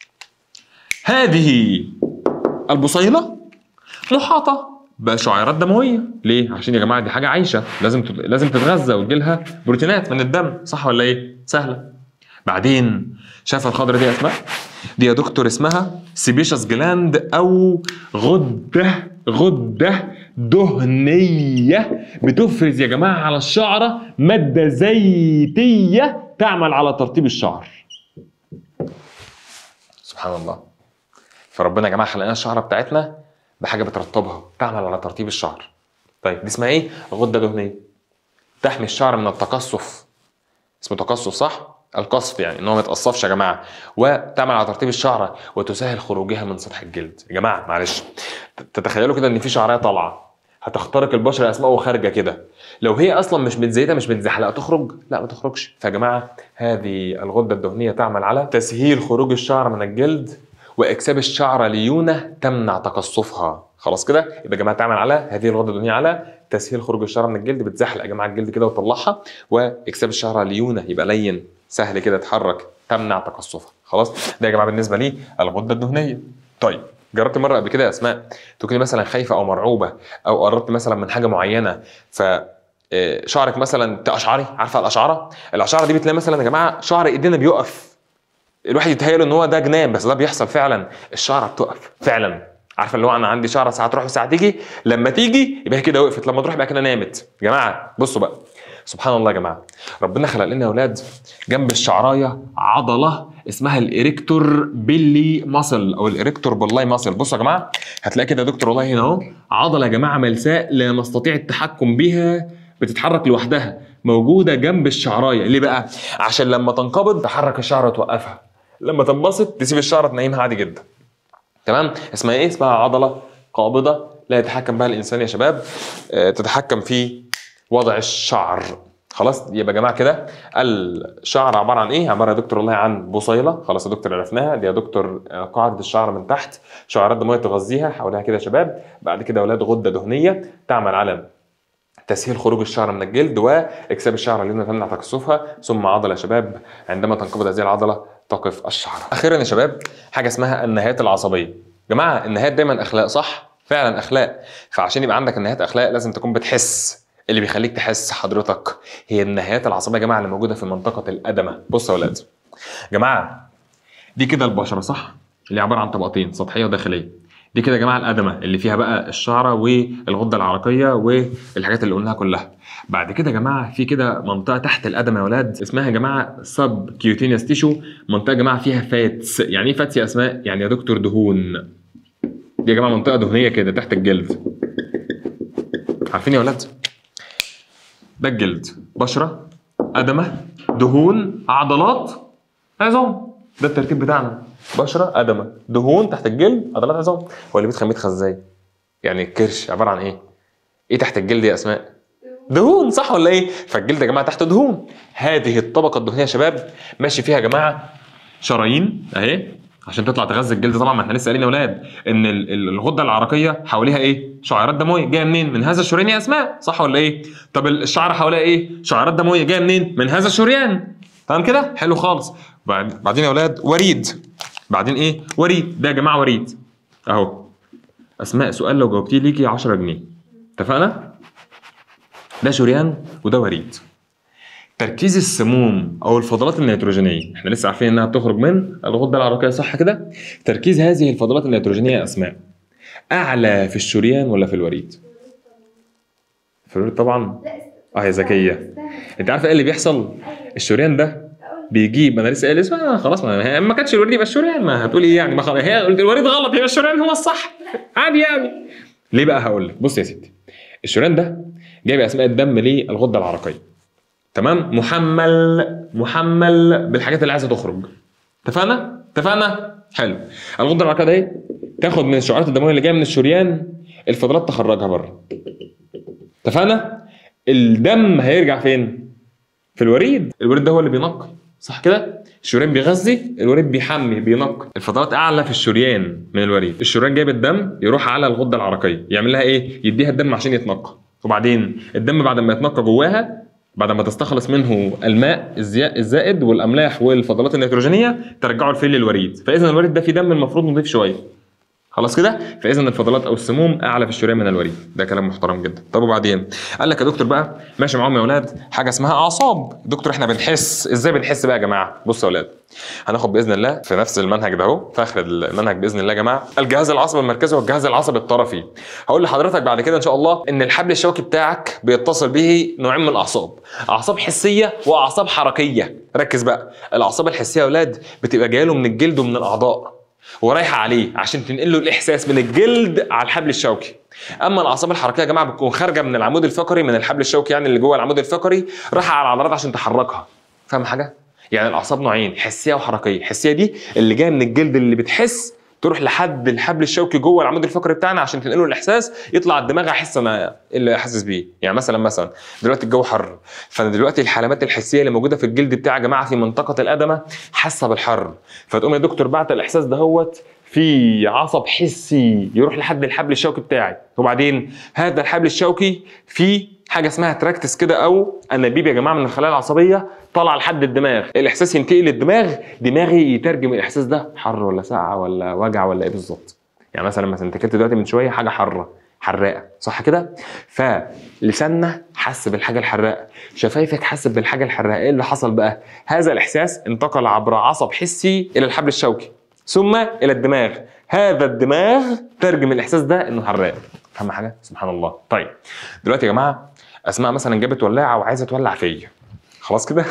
هذه البصيله محاطه بشعيرات دمويه ليه عشان يا جماعه دي حاجه عايشه لازم تت... لازم تتغذى وتجيلها بروتينات من الدم صح ولا ايه سهله بعدين شايفه الخضره دي يا اسماء دي يا دكتور اسمها سيبيشس جلاند او غده غده دهنيه بتفرز يا جماعه على الشعره ماده زيتيه تعمل على ترطيب الشعر سبحان الله فربنا يا جماعه خلق لنا الشعره بتاعتنا بحاجه بترطبها تعمل على ترطيب الشعر طيب دي اسمها ايه غده دهنيه تحمي الشعر من التقصف اسمه تقصف صح القصف يعني ان هو ما يتقصفش يا جماعه وتعمل على ترطيب الشعره وتسهل خروجها من سطح الجلد يا جماعه معلش تتخيلوا كده ان في شعريه طالعه هتخترق البشره اسماء وخارجه كده لو هي اصلا مش متزيته مش متزحلقه تخرج لا ما تخرجش فيا جماعه هذه الغده الدهنيه تعمل على تسهيل خروج الشعر من الجلد واكساب الشعره ليونه تمنع تقصفها خلاص كده يبقى يا جماعه تعمل على هذه الغده الدهنيه على تسهيل خروج الشعره من الجلد بتزحلق يا جماعه الجلد كده وتطلعها واكساب الشعره ليونه يبقى لين سهل كده يتحرك تمنع تقصفها خلاص ده يا جماعه بالنسبه لي الغده الدهنيه طيب جربت مره قبل كده يا اسماء تكوني مثلا خايفه او مرعوبه او قربت مثلا من حاجه معينه ف آه، شعرك مثلا تقشعري عارفه الاشعره الاشعره دي بتلاقي مثلا يا جماعه شعر ايدينا بيقف الواحد يتهيأ ان هو ده جنان بس ده بيحصل فعلا الشعره بتقف فعلا عارفه اللي هو انا عندي شعره ساعه تروح وساعه تيجي لما تيجي يبقى هي كده وقفت لما تروح يبقى كده نامت يا جماعه بصوا بقى سبحان الله يا جماعه ربنا خلق لنا يا اولاد جنب الشعرايه عضله اسمها الاريكتور بيلي ماسل او الاريكتور باللاي ماسل بصوا يا جماعه هتلاقي كده يا دكتور والله هنا اهو عضله يا جماعه ملساء لا نستطيع التحكم بها بتتحرك لوحدها موجوده جنب الشعرايه ليه بقى عشان لما تنقبض تحرك الشعره وتوقفها لما تنبسط تسيب الشعره تنيمها عادي جدا تمام اسمها ايه اسمها عضله قابضه لا يتحكم بها الانسان يا شباب آه، تتحكم في وضع الشعر خلاص يبقى يا جماعه كده الشعر عباره عن ايه عباره يا دكتور والله عن بصيله خلاص يا دكتور عرفناها دي يا دكتور آه، قاعده الشعر من تحت شعرات دمويه تغذيها حواليها كده يا شباب بعد كده يا اولاد غده دهنيه تعمل على تسهيل خروج الشعر من الجلد واكساب الشعر اللي تمنع تكثفها ثم عضله يا شباب عندما تنقبض هذه العضله تقف الشعر اخيرا يا شباب حاجه اسمها النهايات العصبيه يا جماعه النهايات دايما اخلاق صح فعلا اخلاق فعشان يبقى عندك النهايات اخلاق لازم تكون بتحس اللي بيخليك تحس حضرتك هي النهايات العصبيه يا جماعه اللي موجوده في منطقه الادمه بصوا يا ولاد يا جماعه دي كده البشره صح اللي عباره عن طبقتين سطحيه وداخليه دي كده يا جماعه الادمه اللي فيها بقى الشعره والغده العرقيه والحاجات اللي قلناها كلها بعد كده يا جماعه في كده منطقه تحت الادمه يا ولاد اسمها يا جماعه سب كيوتينيوس تيشو منطقه يا جماعه فيها فاتس يعني ايه فاتس يا اسماء يعني يا دكتور دهون دي يا جماعه منطقه دهنيه كده تحت الجلد عارفين يا ولاد ده الجلد بشره ادمه دهون عضلات عظام ده الترتيب بتاعنا بشره ادمه دهون تحت الجلد عضلات عظام هو اللي بيتخن بيتخن ازاي يعني الكرش عباره عن ايه ايه تحت الجلد يا اسماء دهون صح ولا ايه فالجلد يا جماعه تحته دهون هذه الطبقه الدهنيه يا شباب ماشي فيها يا جماعه شرايين اهي عشان تطلع تغذي الجلد طبعا ما احنا لسه قايلين يا اولاد ان ال- ال- الغده العرقيه حواليها ايه؟ شعيرات دمويه جايه منين؟ من هذا الشريان يا اسماء صح ولا ايه؟ طب الشعر حواليها ايه؟ شعيرات دمويه جايه منين؟ من هذا الشريان تمام كده؟ حلو خالص بعد بعدين يا اولاد وريد بعدين ايه؟ وريد ده يا جماعه وريد اهو اسماء سؤال لو جاوبتيه ليكي 10 جنيه اتفقنا؟ ده شريان وده وريد تركيز السموم او الفضلات النيتروجينيه احنا لسه عارفين انها بتخرج من الغده العرقيه صح كده تركيز هذه الفضلات النيتروجينيه يا اسماء اعلى في الشريان ولا في الوريد في الوريد طبعا لا اه يا ذكيه انت عارفه ايه اللي بيحصل الشريان ده بيجيب انا لسه قايل اسمها خلاص ما, هي- ما كانتش الوريد يبقى الشريان ما هتقولي ايه يعني ما خلاص هي قلت الوريد غلط يبقى الشريان هو الصح عادي يعني ليه بقى هقول لك بص يا ستي الشريان ده جايب اسماء الدم للغده العرقيه تمام محمل محمل بالحاجات اللي عايزه تخرج اتفقنا اتفقنا حلو الغده العرقيه دي تاخد من الشعيرات الدمويه اللي جايه من الشريان الفضلات تخرجها بره اتفقنا الدم هيرجع فين في الوريد الوريد ده هو اللي بينقي صح كده الشريان بيغذي الوريد بيحمي بينقي الفضلات اعلى في الشريان من الوريد الشريان جايب الدم يروح على الغده العرقيه يعمل لها ايه يديها الدم عشان يتنقى وبعدين الدم بعد ما يتنقى جواها بعد ما تستخلص منه الماء الزيا- الزائد والاملاح والفضلات النيتروجينيه ترجعه الفيل للوريد فاذا الوريد ده فيه دم المفروض نضيف شويه خلاص كده فاذا الفضلات او السموم اعلى في الشريان من الوريد ده كلام محترم جدا طب وبعدين قال لك يا دكتور بقى ماشي معاهم يا اولاد حاجه اسمها اعصاب دكتور احنا بنحس ازاي بنحس بقى يا جماعه بصوا يا اولاد هناخد باذن الله في نفس المنهج ده اهو في اخر المنهج باذن الله يا جماعه الجهاز العصبي المركزي والجهاز العصبي الطرفي هقول لحضرتك بعد كده ان شاء الله ان الحبل الشوكي بتاعك بيتصل به نوعين من الاعصاب اعصاب حسيه واعصاب حركيه ركز بقى الاعصاب الحسيه يا اولاد بتبقى جايه له من الجلد ومن الاعضاء ورايحه عليه عشان تنقل له الاحساس من الجلد على الحبل الشوكي اما الاعصاب الحركيه يا جماعه بتكون خارجه من العمود الفقري من الحبل الشوكي يعني اللي جوه العمود الفقري رايحه على العضلات عشان تحركها فاهم حاجه يعني الاعصاب نوعين حسيه وحركيه الحسيه دي اللي جايه من الجلد اللي بتحس تروح لحد الحبل الشوكي جوه العمود الفقري بتاعنا عشان تنقله الاحساس يطلع الدماغ احس انا إيه اللي حاسس بيه يعني مثلا مثلا دلوقتي الجو حر فانا دلوقتي الحلمات الحسيه اللي موجوده في الجلد بتاعي يا جماعه في منطقه الادمه حاسه بالحر فتقوم يا دكتور بعت الاحساس دهوت في عصب حسي يروح لحد الحبل الشوكي بتاعي وبعدين هذا الحبل الشوكي في حاجه اسمها تراكتس كده او انابيب يا جماعه من الخلايا العصبيه طالعه لحد الدماغ الاحساس ينتقل للدماغ دماغي يترجم الاحساس ده حر ولا ساقعه ولا وجع ولا ايه بالظبط يعني مثلا مثلا انت كنت دلوقتي من شويه حاجه حاره حراقه صح كده فلساننا حس بالحاجه الحراقه شفايفك حست بالحاجه الحراقه ايه اللي حصل بقى هذا الاحساس انتقل عبر عصب حسي الى الحبل الشوكي ثم الى الدماغ هذا الدماغ ترجم الاحساس ده انه حراق فاهم حاجه سبحان الله طيب دلوقتي يا جماعه اسماء مثلا جابت ولاعه وعايزه تولع فيا خلاص كده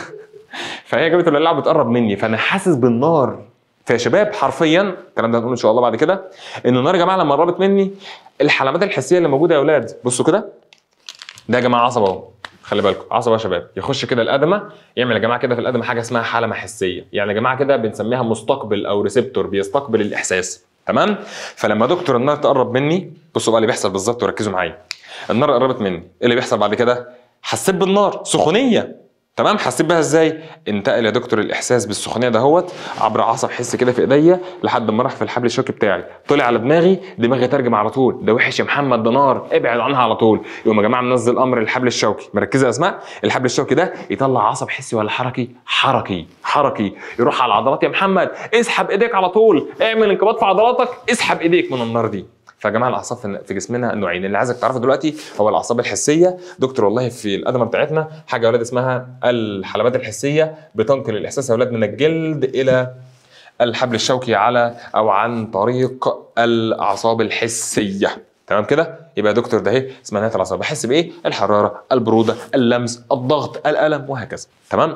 فهي جابت الولاعه بتقرب مني فانا حاسس بالنار فيا شباب حرفيا الكلام ده هنقوله ان شاء الله بعد كده ان النار يا جماعه لما قربت مني الحلمات الحسيه اللي موجوده يا اولاد بصوا كده ده يا جماعه عصب اهو خلي بالكم عصب يا شباب يخش كده الادمه يعمل يا جماعه كده في الادمه حاجه اسمها حلمه حسيه يعني يا جماعه كده بنسميها مستقبل او ريسبتور بيستقبل الاحساس تمام فلما دكتور النار تقرب مني بصوا بقى اللي بيحصل بالظبط وركزوا معايا النار قربت مني ايه اللي بيحصل بعد كده حسيت بالنار سخونيه تمام حسيت بيها ازاي انتقل يا دكتور الاحساس بالسخونيه دهوت عبر عصب حس كده في ايديا لحد ما راح في الحبل الشوكي بتاعي طلع على دماغي دماغي ترجم على طول ده وحش يا محمد ده نار ابعد عنها على طول يقوم يا جماعه منزل امر الحبل الشوكي مركزه يا اسماء الحبل الشوكي ده يطلع عصب حسي ولا حركي حركي حركي يروح على العضلات يا محمد اسحب ايديك على طول اعمل انقباض في عضلاتك اسحب ايديك من النار دي فيا جماعه الاعصاب في- في جسمنا نوعين اللي عايزك تعرفه دلوقتي هو الاعصاب الحسيه دكتور والله في الادمه بتاعتنا حاجه يا اولاد اسمها الحلبات الحسيه بتنقل الاحساس يا اولاد من الجلد الى الحبل الشوكي على او عن طريق الاعصاب الحسيه تمام كده يبقى يا دكتور ده اهي اسمها نهايه الاعصاب بحس بايه الحراره البروده اللمس الضغط الالم وهكذا تمام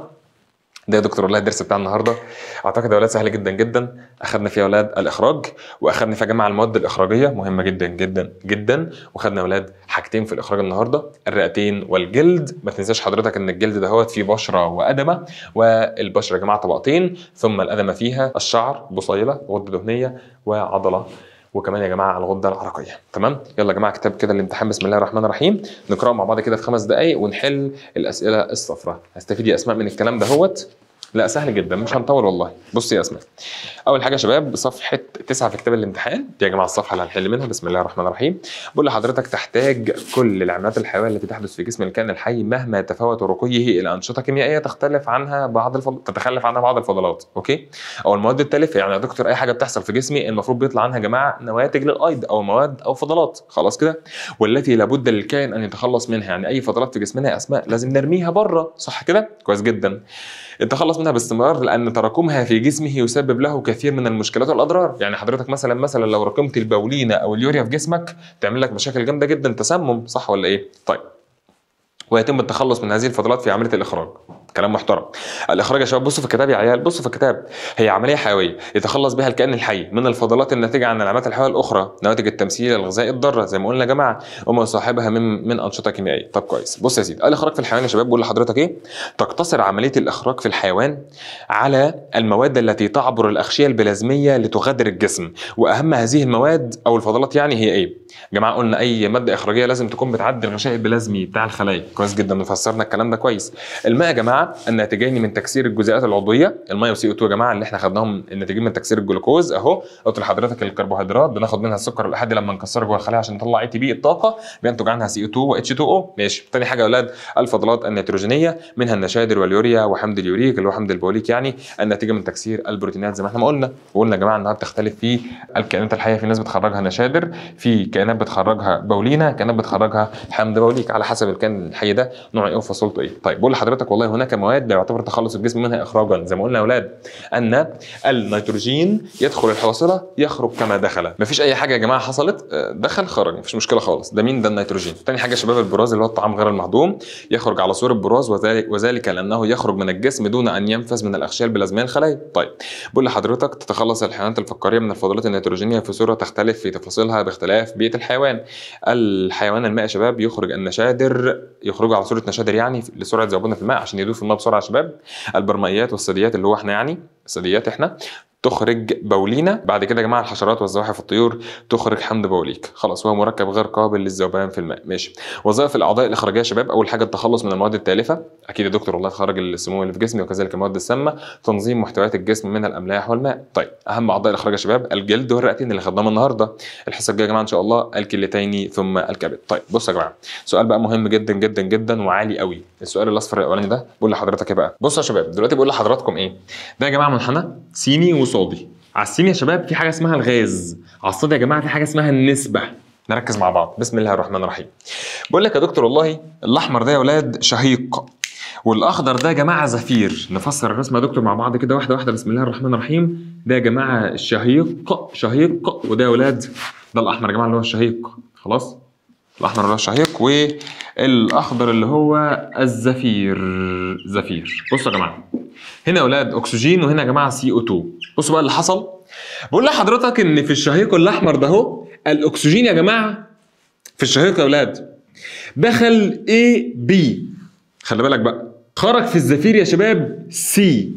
ده يا دكتور والله الدرس بتاع النهارده اعتقد يا اولاد سهل جدا جدا اخذنا فيه يا اولاد الاخراج واخذنا فيها جمع المواد الاخراجيه مهمه جدا جدا جدا وخدنا يا اولاد حاجتين في الاخراج النهارده الرئتين والجلد ما تنساش حضرتك ان الجلد دهوت فيه بشره وادمه والبشره يا جماعه طبقتين ثم الادمه فيها الشعر بصيله غده دهنيه وعضله وكمان يا جماعه الغده العرقيه تمام يلا يا جماعه كتاب كده الامتحان بسم الله الرحمن الرحيم نقراه مع بعض كده في خمس دقائق ونحل الاسئله الصفراء هستفيد يا اسماء من الكلام دهوت لا سهل جدا مش هنطول والله بص يا اسماء اول حاجه يا شباب صفحه تسعة في كتاب الامتحان دي يا جماعه الصفحه اللي هنحل منها بسم الله الرحمن الرحيم بقول لحضرتك تحتاج كل العمليات الحيويه التي تحدث في جسم الكائن الحي مهما تفاوت رقيه الى انشطه كيميائيه تختلف عنها بعض الفضل... تتخلف عنها بعض الفضلات اوكي او المواد التالفه يعني يا دكتور اي حاجه بتحصل في جسمي المفروض بيطلع عنها يا جماعه نواتج للايض او مواد او فضلات خلاص كده والتي لابد للكائن ان يتخلص منها يعني اي فضلات في جسمنا يا اسماء لازم نرميها بره صح كده كويس جدا يتخلص منها باستمرار لان تراكمها في جسمه يسبب له كثير من المشكلات والاضرار يعني حضرتك مثلا مثلا لو راكمت البولينه او اليوريا في جسمك تعمل لك مشاكل جامده جدا تسمم صح ولا ايه طيب ويتم التخلص من هذه الفضلات في عمليه الاخراج كلام محترم الاخراج يا شباب بصوا في الكتاب يا عيال بصوا في الكتاب هي عمليه حيويه يتخلص بها الكائن الحي من الفضلات الناتجه عن العمليات الحيويه الاخرى نواتج التمثيل الغذائي الضاره زي ما قلنا يا جماعه وما يصاحبها من من انشطه كيميائيه طب كويس بص يا سيدي الاخراج في الحيوان يا شباب بقول لحضرتك ايه تقتصر عمليه الاخراج في الحيوان على المواد التي تعبر الاغشيه البلازميه لتغادر الجسم واهم هذه المواد او الفضلات يعني هي ايه يا جماعه قلنا اي ماده اخراجيه لازم تكون بتعدي الغشاء البلازمي بتاع الخلايا كويس جدا وفسرنا الكلام ده كويس الماء يا جماعه الناتجين من تكسير الجزيئات العضويه الماء وسي او 2 يا جماعه اللي احنا خدناهم الناتجين من تكسير الجلوكوز اهو قلت لحضرتك الكربوهيدرات بناخد منها السكر الاحادي لما نكسره جوه الخلايا عشان نطلع اي تي بي الطاقه بينتج عنها سي او 2 و اتش 2 او ماشي تاني حاجه يا اولاد الفضلات النيتروجينيه منها النشادر واليوريا وحمض اليوريك اللي هو حمض البوليك يعني الناتجه من تكسير البروتينات زي ما احنا ما قلنا وقلنا يا جماعه انها بتختلف في الكائنات الحيه في ناس بتخرجها نشادر في كائنات بتخرجها بولينه كائنات بتخرجها حمض بوليك على حسب الكائن الحي ده نوع ايه وفصيلته ايه طيب بقول لحضرتك والله هناك مواد لا يعتبر تخلص الجسم منها اخراجا زي ما قلنا يا اولاد ان النيتروجين يدخل الحوصله يخرج كما دخل مفيش اي حاجه يا جماعه حصلت آه، دخل خرج مفيش مشكله خالص ده مين ده النيتروجين تاني حاجه يا شباب البراز اللي هو الطعام غير المهضوم يخرج على صوره براز وذلك, وذلك لانه يخرج من الجسم دون ان ينفذ من الاغشيه البلازميه الخلايا طيب بقول لحضرتك تتخلص الحيوانات الفقاريه من الفضلات النيتروجينيه في صوره تختلف في تفاصيلها باختلاف بيئه الحيوان الحيوان الماء يا شباب يخرج النشادر يخرجوا على صوره نشادر يعني لسرعه ذوبنا في الماء عشان يدوب في الماء بسرعه يا شباب البرمائيات والثدييات اللي هو احنا يعني الثدييات احنا تخرج بولينا بعد كده يا جماعه الحشرات والزواحف والطيور تخرج حمض بوليك خلاص وهو مركب غير قابل للذوبان في الماء ماشي وظائف الاعضاء الاخراجيه يا شباب اول حاجه التخلص من المواد التالفه اكيد يا دكتور والله خرج السموم اللي في جسمي وكذلك المواد السامه تنظيم محتويات الجسم من الاملاح والماء طيب اهم اعضاء الاخراج يا شباب الجلد والرئتين اللي خدناهم النهارده الحصه الجايه يا جماعه ان شاء الله الكليتين ثم الكبد طيب بصوا يا جماعه سؤال بقى مهم جدا جدا جدا وعالي قوي السؤال الاصفر الاولاني ده بقول لحضرتك ايه بقى بصوا يا شباب دلوقتي بقول لحضراتكم ايه ده يا جماعه منحنى سيني وصادي على السين يا شباب في حاجه اسمها الغاز على الصاد يا جماعه في حاجه اسمها النسبه نركز مع بعض بسم الله الرحمن الرحيم بقول لك يا دكتور والله الاحمر ده يا ولاد شهيق والاخضر ده يا جماعه زفير نفسر الرسمه يا دكتور مع بعض كده واحده واحده بسم الله الرحمن الرحيم ده يا جماعه الشهيق شهيق وده يا ولاد ده الاحمر يا جماعه اللي هو الشهيق خلاص الاحمر اللي هو الشهيق والاخضر اللي هو الزفير زفير بصوا يا جماعه هنا يا اولاد اكسجين وهنا يا جماعه سي او 2 بصوا بقى اللي حصل بقول لحضرتك ان في الشهيق الاحمر ده اهو الاكسجين يا جماعه في الشهيق يا اولاد دخل اي بي خلي بالك بقى خرج في الزفير يا شباب سي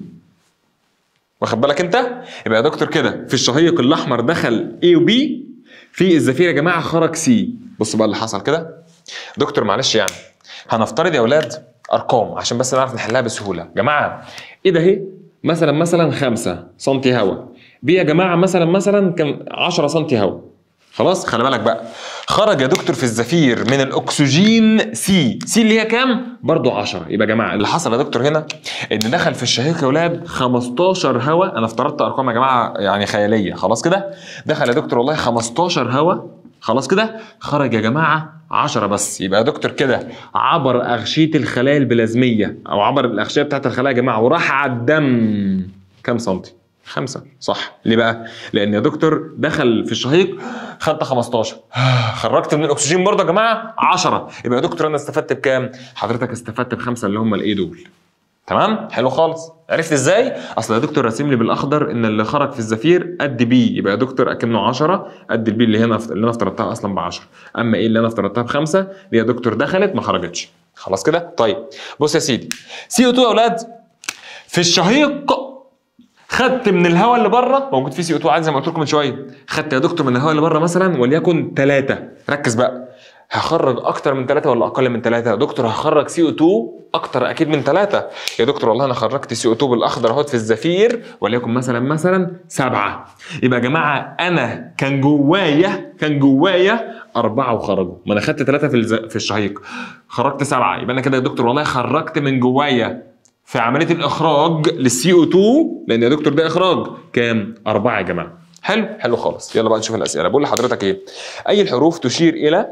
واخد بالك انت يبقى يا دكتور كده في الشهيق الاحمر دخل اي وبي في الزفير يا جماعه خرج سي بصوا بقى اللي حصل كده دكتور معلش يعني هنفترض يا اولاد ارقام عشان بس نعرف نحلها بسهوله جماعه ايه ده اهي مثلا مثلا 5 سم هواء بي يا جماعه مثلا مثلا كان 10 سم هواء خلاص خلي بالك بقى خرج يا دكتور في الزفير من الاكسجين سي سي اللي هي كام برضو 10 يبقى يا جماعه اللي حصل يا دكتور هنا ان دخل في الشهيق يا اولاد 15 هواء انا افترضت ارقام يا جماعه يعني خياليه خلاص كده دخل يا دكتور والله 15 هواء خلاص كده خرج يا جماعه 10 بس يبقى يا دكتور كده عبر اغشيه الخلايا البلازميه او عبر الاغشيه بتاعت الخلايا يا جماعه وراح على الدم كام سنتي؟ خمسة صح ليه بقى؟ لأن يا دكتور دخل في الشهيق خدت 15 خرجت من الأكسجين برضه يا جماعة 10 يبقى يا دكتور أنا استفدت بكام؟ حضرتك استفدت بخمسة اللي هم الإيه دول تمام حلو خالص عرفت ازاي اصل يا دكتور راسم لي بالاخضر ان اللي خرج في الزفير قد بي يبقى يا دكتور اكنه 10 قد البي اللي هنا اللي انا افترضتها اصلا ب 10 اما ايه اللي انا افترضتها بخمسه دي يا دكتور دخلت ما خرجتش خلاص كده طيب بص يا سيدي سي او 2 يا اولاد في الشهيق خدت من الهواء اللي بره موجود فيه سي او 2 عادي زي ما قلت لكم من شويه خدت يا دكتور من الهواء اللي بره مثلا وليكن 3 ركز بقى هخرج اكتر من ثلاثة ولا اقل من ثلاثة يا دكتور هخرج سي او 2 اكتر اكيد من ثلاثة يا دكتور والله انا خرجت سي او 2 بالاخضر اهوت في الزفير وليكن مثلا مثلا سبعة يبقى يا جماعة انا كان جوايا كان جوايا أربعة وخرجوا ما أنا خدت ثلاثة في الز... في الشهيق خرجت سبعة يبقى أنا كده يا دكتور والله خرجت من جوايا في عملية الإخراج للسي او 2 لأن يا دكتور ده إخراج كام؟ أربعة يا جماعة حلو حلو خالص يلا بقى نشوف الأسئلة بقول لحضرتك إيه أي الحروف تشير إلى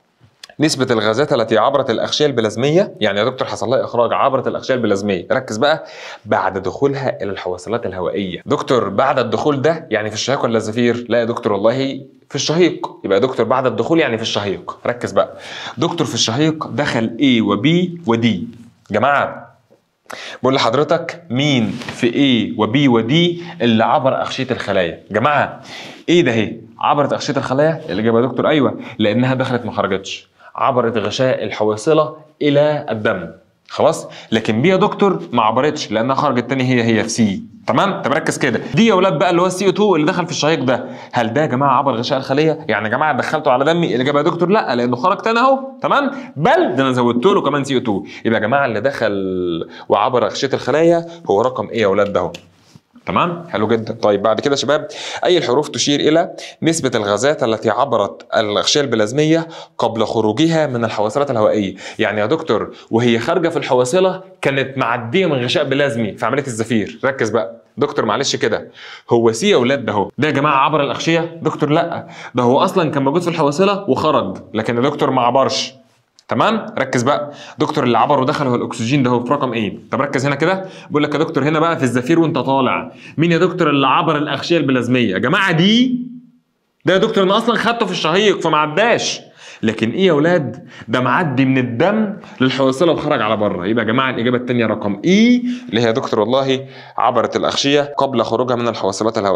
نسبة الغازات التي عبرت الأغشية البلازمية يعني يا دكتور حصل لها إخراج عبرت الأغشية البلازمية ركز بقى بعد دخولها إلى الحويصلات الهوائية دكتور بعد الدخول ده يعني في الشهيق ولا الزفير لا يا دكتور والله في الشهيق يبقى يا دكتور بعد الدخول يعني في الشهيق ركز بقى دكتور في الشهيق دخل A و B و D جماعة بقول لحضرتك مين في A و B و D اللي عبر أغشية الخلايا جماعة ايه ده اهي عبرت أغشية الخلايا الإجابة يا دكتور أيوه لأنها دخلت ما خرجتش عبرت غشاء الحويصله الى الدم خلاص لكن بي يا دكتور ما عبرتش لانها خرجت تاني هي هي في سي تمام طب ركز كده دي يا اولاد بقى اللي هو السي او 2 اللي دخل في الشهيق ده هل ده يا جماعه عبر غشاء الخليه يعني يا جماعه دخلته على دمي الاجابه يا دكتور لا لانه خرج تاني اهو تمام بل ده انا زودت له كمان سي او 2 يبقى يا جماعه اللي دخل وعبر غشيه الخلايا هو رقم ايه يا اولاد ده اهو تمام حلو جدا طيب بعد كده يا شباب اي الحروف تشير الى نسبه الغازات التي عبرت الاغشيه البلازميه قبل خروجها من الحويصلات الهوائيه يعني يا دكتور وهي خارجه في الحويصله كانت معديه من غشاء بلازمي في عمليه الزفير ركز بقى دكتور معلش كده هو سي يا اولاد ده اهو ده يا جماعه عبر الاغشيه دكتور لا ده هو اصلا كان موجود في الحويصله وخرج لكن يا دكتور ما عبرش تمام ركز بقى دكتور اللي عبر ودخل هو الاكسجين ده هو في رقم ايه طب ركز هنا كده بقول لك يا دكتور هنا بقى في الزفير وانت طالع مين يا دكتور اللي عبر الاغشيه البلازميه يا جماعه دي ده يا دكتور انا اصلا خدته في الشهيق فما عداش لكن ايه يا اولاد ده معدي من الدم للحويصله وخرج على بره يبقى يا جماعه الاجابه الثانيه رقم اي اللي هي يا دكتور والله عبرت الاغشيه قبل خروجها من الحويصلات الهوائيه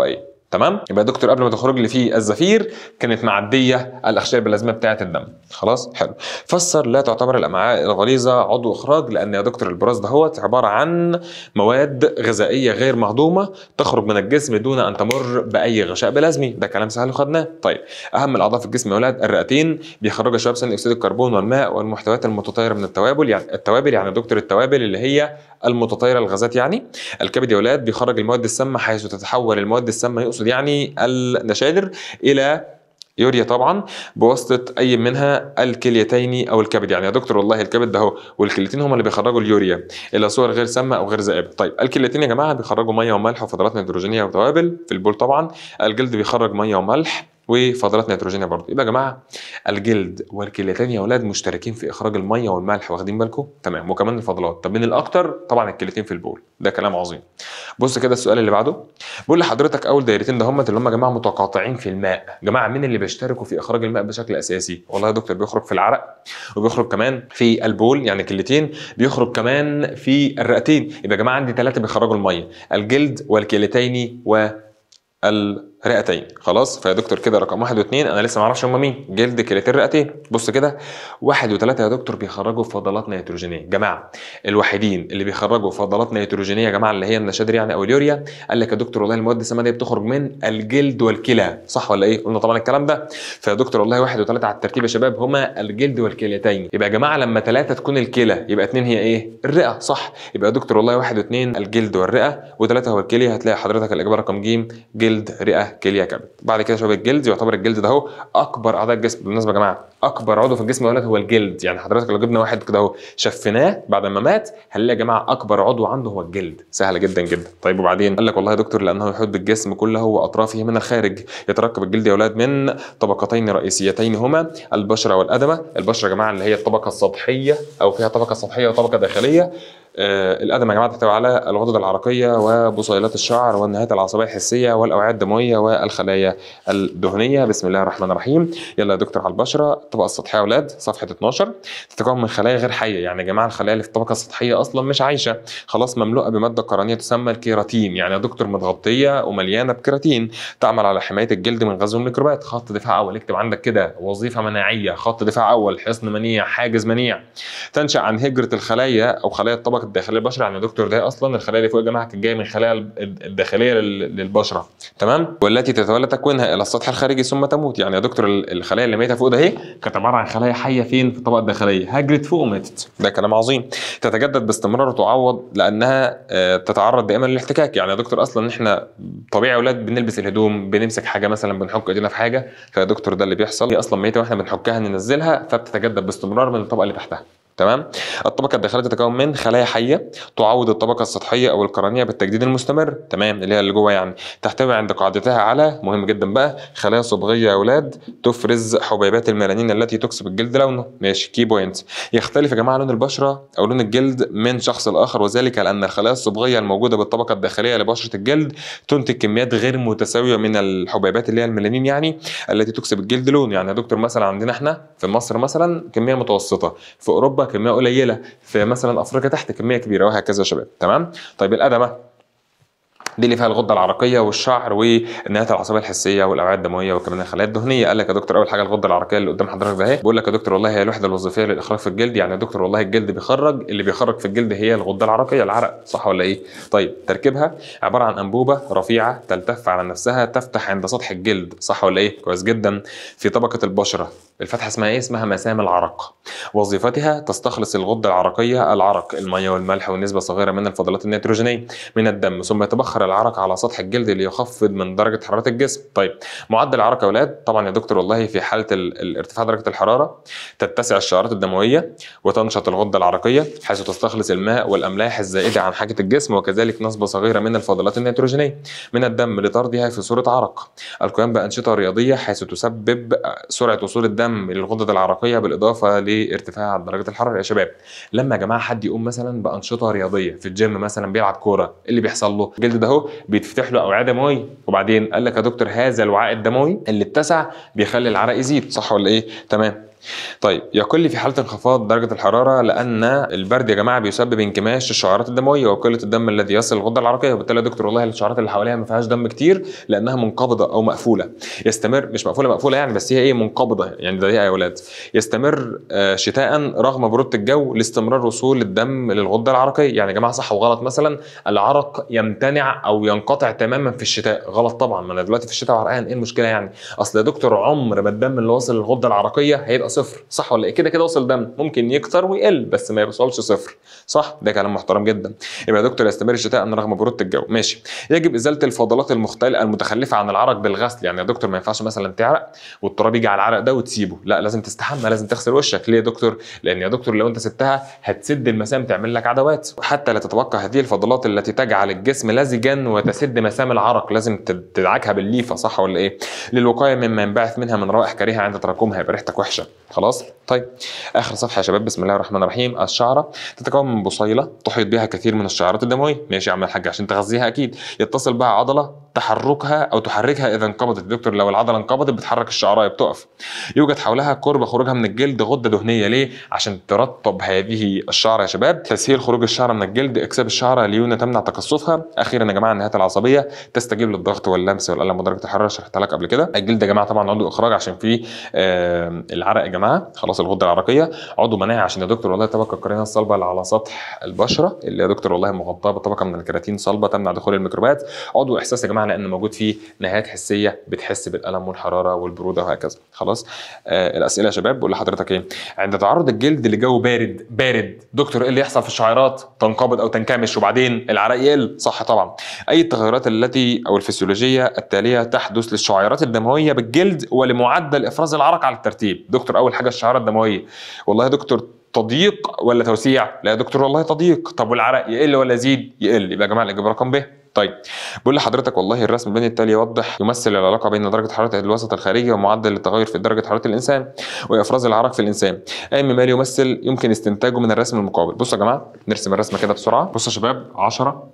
تمام يبقى يا دكتور قبل ما تخرج لي في الزفير كانت معديه الاغشيه البلازميه بتاعه الدم خلاص حلو فسر لا تعتبر الامعاء الغليظه عضو اخراج لان يا دكتور البراز دهوت عباره عن مواد غذائيه غير مهضومه تخرج من الجسم دون ان تمر باي غشاء بلازمي ده كلام سهل وخدناه طيب اهم الاعضاء في الجسم يا اولاد الرئتين بيخرجوا شباب ثاني اكسيد الكربون والماء والمحتويات المتطايره من التوابل يعني التوابل يعني يا دكتور التوابل اللي هي المتطايره الغازات يعني الكبد يا اولاد بيخرج المواد السامه حيث تتحول المواد السامه يقصد يعني النشادر الى يوريا طبعا بواسطه اي منها الكليتين او الكبد يعني يا دكتور والله الكبد ده هو والكليتين هم اللي بيخرجوا اليوريا الى صور غير سامه او غير ذائبه طيب الكليتين يا جماعه بيخرجوا ميه وملح وفضلات نيتروجينيه وتوابل في البول طبعا الجلد بيخرج ميه وملح وفضلات نيتروجينيه برضه يبقى يا جماعه الجلد والكليتين يا اولاد مشتركين في اخراج الميه والملح واخدين بالكم تمام وكمان الفضلات طب من الاكتر طبعا الكليتين في البول ده كلام عظيم بص كده السؤال اللي بعده بيقول لحضرتك اول دايرتين ده هم اللي هم يا جماعه متقاطعين في الماء جماعه مين اللي بيشتركوا في اخراج الماء بشكل اساسي والله يا دكتور بيخرج في العرق وبيخرج كمان في البول يعني كليتين بيخرج كمان في الرئتين يبقى يا جماعه عندي ثلاثه بيخرجوا الميه الجلد والكليتين و الرئتين خلاص فيا دكتور كده رقم واحد واثنين انا لسه ما اعرفش هم مين جلد كليتين رئتين بص كده واحد وثلاثه يا دكتور بيخرجوا فضلات نيتروجينيه جماعه الوحيدين اللي بيخرجوا فضلات نيتروجينيه يا جماعه اللي هي النشادر يعني او اليوريا قال لك يا دكتور والله المواد السامه دي بتخرج من الجلد والكلى صح ولا ايه؟ قلنا طبعا الكلام ده فيا دكتور والله واحد وثلاثه على الترتيب يا شباب هما الجلد والكليتين يبقى يا جماعه لما ثلاثه تكون الكلى يبقى اثنين هي ايه؟ الرئه صح يبقى يا دكتور والله واحد واثنين الجلد والرئه وثلاثه هو الكليه هتلاقي حضرتك الاجابه رقم ج جلد رئه كليه كبد بعد كده شباب الجلد يعتبر الجلد ده هو اكبر اعضاء الجسم بالمناسبه يا جماعه اكبر عضو في الجسم يا هو الجلد يعني حضرتك لو جبنا واحد كده اهو شفناه بعد ما مات هنلاقي يا جماعه اكبر عضو عنده هو الجلد سهله جدا جدا طيب وبعدين قال لك والله يا دكتور لانه يحيط بالجسم كله واطرافه من الخارج يتركب الجلد يا اولاد من طبقتين رئيسيتين هما البشره والادمه البشره يا جماعه اللي هي الطبقه السطحيه او فيها طبقه سطحيه وطبقه داخليه آه الادم يا جماعه تحتوي على الغدد العرقيه وبصيلات الشعر والنهايات العصبيه الحسيه والاوعيه الدمويه والخلايا الدهنيه بسم الله الرحمن الرحيم يلا يا دكتور على البشره الطبقه السطحيه يا اولاد صفحه 12 تتكون من خلايا غير حيه يعني يا جماعه الخلايا اللي في الطبقه السطحيه اصلا مش عايشه خلاص مملوءه بماده قرنيه تسمى الكيراتين يعني يا دكتور متغطيه ومليانه بكيراتين تعمل على حمايه الجلد من غزو الميكروبات خط دفاع اول اكتب عندك كده وظيفه مناعيه خط دفاع اول حصن منيع حاجز منيع تنشا عن هجره الخلايا او خلايا الطبقه الداخليه البشره يعني يا دكتور ده اصلا الخلايا اللي فوق يا جماعه كانت جايه من خلايا الداخليه للبشره تمام والتي تتولى تكوينها الى السطح الخارجي ثم تموت يعني يا دكتور الخلايا اللي ميته فوق ده اهي كانت عباره عن خلايا حيه فين في الطبقه الداخليه هجرت فوق وماتت ده كلام عظيم تتجدد باستمرار وتعوض لانها تتعرض دائما للاحتكاك يعني يا دكتور اصلا احنا طبيعي اولاد بنلبس الهدوم بنمسك حاجه مثلا بنحك ايدينا في حاجه فيا دكتور ده اللي بيحصل هي اصلا ميته واحنا بنحكها ننزلها فبتتجدد باستمرار من الطبقه اللي تحتها تمام الطبقه الداخليه تتكون من خلايا حيه تعوض الطبقه السطحيه او القرنيه بالتجديد المستمر تمام اللي هي اللي جوه يعني تحتوي عند قاعدتها على مهم جدا بقى خلايا صبغيه يا اولاد تفرز حبيبات الميلانين التي تكسب الجلد لونه ماشي كي بوينت يختلف يا جماعه لون البشره او لون الجلد من شخص لاخر وذلك لان الخلايا الصبغيه الموجوده بالطبقه الداخليه لبشره الجلد تنتج كميات غير متساويه من الحبيبات اللي هي الميلانين يعني التي تكسب الجلد لون يعني يا دكتور مثلا عندنا احنا في مصر مثلا كميه متوسطه في اوروبا كميه قليله في مثلا افريقيا تحت كميه كبيره وهكذا يا شباب تمام طيب الادمه دي اللي فيها الغده العرقيه والشعر والنهايات العصبيه الحسيه والاوعيه الدمويه وكمان الخلايا الدهنيه قال لك يا دكتور اول حاجه الغده العرقيه اللي قدام حضرتك ده اهي بيقول لك يا دكتور والله هي الوحده الوظيفيه للاخراج في الجلد يعني يا دكتور والله الجلد بيخرج اللي بيخرج في الجلد هي الغده العرقيه العرق صح ولا ايه طيب تركيبها عباره عن انبوبه رفيعه تلتف على نفسها تفتح عند سطح الجلد صح ولا ايه كويس جدا في طبقه البشره الفتحه اسمها ايه اسمها مسام العرق وظيفتها تستخلص الغده العرقيه العرق الميه والملح ونسبه صغيره من الفضلات النيتروجينيه من الدم ثم يتبخر العرق على سطح الجلد ليخفض من درجه حراره الجسم طيب معدل العرق يا اولاد طبعا يا دكتور والله في حاله ارتفاع درجه الحراره تتسع الشعرات الدمويه وتنشط الغده العرقيه حيث تستخلص الماء والاملاح الزائده عن حاجه الجسم وكذلك نسبه صغيره من الفضلات النيتروجينيه من الدم لطردها في صوره عرق القيام بانشطه رياضيه حيث تسبب سرعه وصول الدم للغدد العرقيه بالاضافه لارتفاع درجه الحراره يا شباب لما يا جماعه حد يقوم مثلا بانشطه رياضيه في الجيم مثلا بيلعب كوره اللي بيحصل له الجلد ده اهو بيتفتح له اوعيه دمويه وبعدين قال لك يا دكتور هذا الوعاء الدموي اللي اتسع بيخلي العرق يزيد صح ولا ايه تمام طيب يقل لي في حاله انخفاض درجه الحراره لان البرد يا جماعه بيسبب انكماش الشعيرات الدمويه وقله الدم الذي يصل الغده العرقيه وبالتالي يا دكتور والله الشعيرات اللي حواليها ما فيهاش دم كتير لانها منقبضه او مقفوله يستمر مش مقفوله مقفوله يعني بس هي ايه منقبضه يعني ضيقه يا اولاد يستمر آه، شتاء رغم بروده الجو لاستمرار وصول الدم للغده العرقيه يعني يا جماعه صح وغلط مثلا العرق يمتنع او ينقطع تماما في الشتاء غلط طبعا ما انا دلوقتي في الشتاء وعرقان ايه المشكله يعني اصل يا دكتور عمر ما الدم اللي واصل للغده العرقيه هيبقى صفر صح ولا ايه كده كده وصل دم ممكن يكتر ويقل بس ما يوصلش صفر صح ده كلام محترم جدا يبقى يا دكتور يستمر الشتاء رغم بروده الجو ماشي يجب ازاله الفضلات المختلفه المتخلفه عن العرق بالغسل يعني يا دكتور ما ينفعش مثلا تعرق والتراب يجي على العرق ده وتسيبه لا لازم تستحمى لازم تغسل وشك ليه يا دكتور لان يا دكتور لو انت سبتها هتسد المسام تعمل لك عدوات حتى لا تتوقع هذه الفضلات التي تجعل الجسم لزجا وتسد مسام العرق لازم تد- تدعكها بالليفه صح ولا ايه للوقايه مما ينبعث منها من روائح كريهه عند تراكمها يبقى ريحتك وحشه خلاص طيب اخر صفحه يا شباب بسم الله الرحمن الرحيم الشعره تتكون من بصيله تحيط بها كثير من الشعيرات الدمويه ماشي يا عم الحاج عشان تغذيها اكيد يتصل بها عضله تحركها او تحركها اذا انقبضت دكتور لو العضله انقبضت بتحرك الشعرايه بتقف يوجد حولها قرب خروجها من الجلد غده دهنيه ليه عشان ترطب هذه الشعره يا شباب تسهيل خروج الشعره من الجلد اكساب الشعره ليونه تمنع تقصفها اخيرا يا جماعه النهايات العصبيه تستجيب للضغط واللمس والالم ودرجه الحراره شرحتها لك قبل كده الجلد يا جماعه طبعا عنده اخراج عشان فيه آه العرق يا جماعه خلاص الغده العرقيه عضو مناعي عشان يا دكتور والله طبقه القرنيه الصلبه اللي على سطح البشره اللي يا دكتور والله مغطاه بطبقه من الكيراتين صلبه تمنع دخول الميكروبات عضو احساس يا جماعه لان موجود فيه نهايات حسيه بتحس بالالم والحراره والبروده وهكذا خلاص آه الاسئله يا شباب بقول لحضرتك ايه عند تعرض الجلد لجو بارد بارد دكتور ايه اللي يحصل في الشعيرات تنقبض او تنكمش وبعدين العرق يقل صح طبعا اي التغيرات التي او الفسيولوجيه التاليه تحدث للشعيرات الدمويه بالجلد ولمعدل افراز العرق على الترتيب دكتور اول حاجه الشعيرات الدمويه والله يا دكتور تضييق ولا توسيع لا يا دكتور والله تضييق طب والعرق يقل ولا يزيد يقل يبقى يا جماعه الاجابه رقم ب طيب بقول لحضرتك والله الرسم البني التالي يوضح يمثل العلاقه بين درجه حراره الوسط الخارجي ومعدل التغير في درجه حراره الانسان وافراز العرق في الانسان اي مما يمثل يمكن استنتاجه من الرسم المقابل بصوا يا جماعه نرسم الرسمه كده بسرعه بصوا يا شباب 10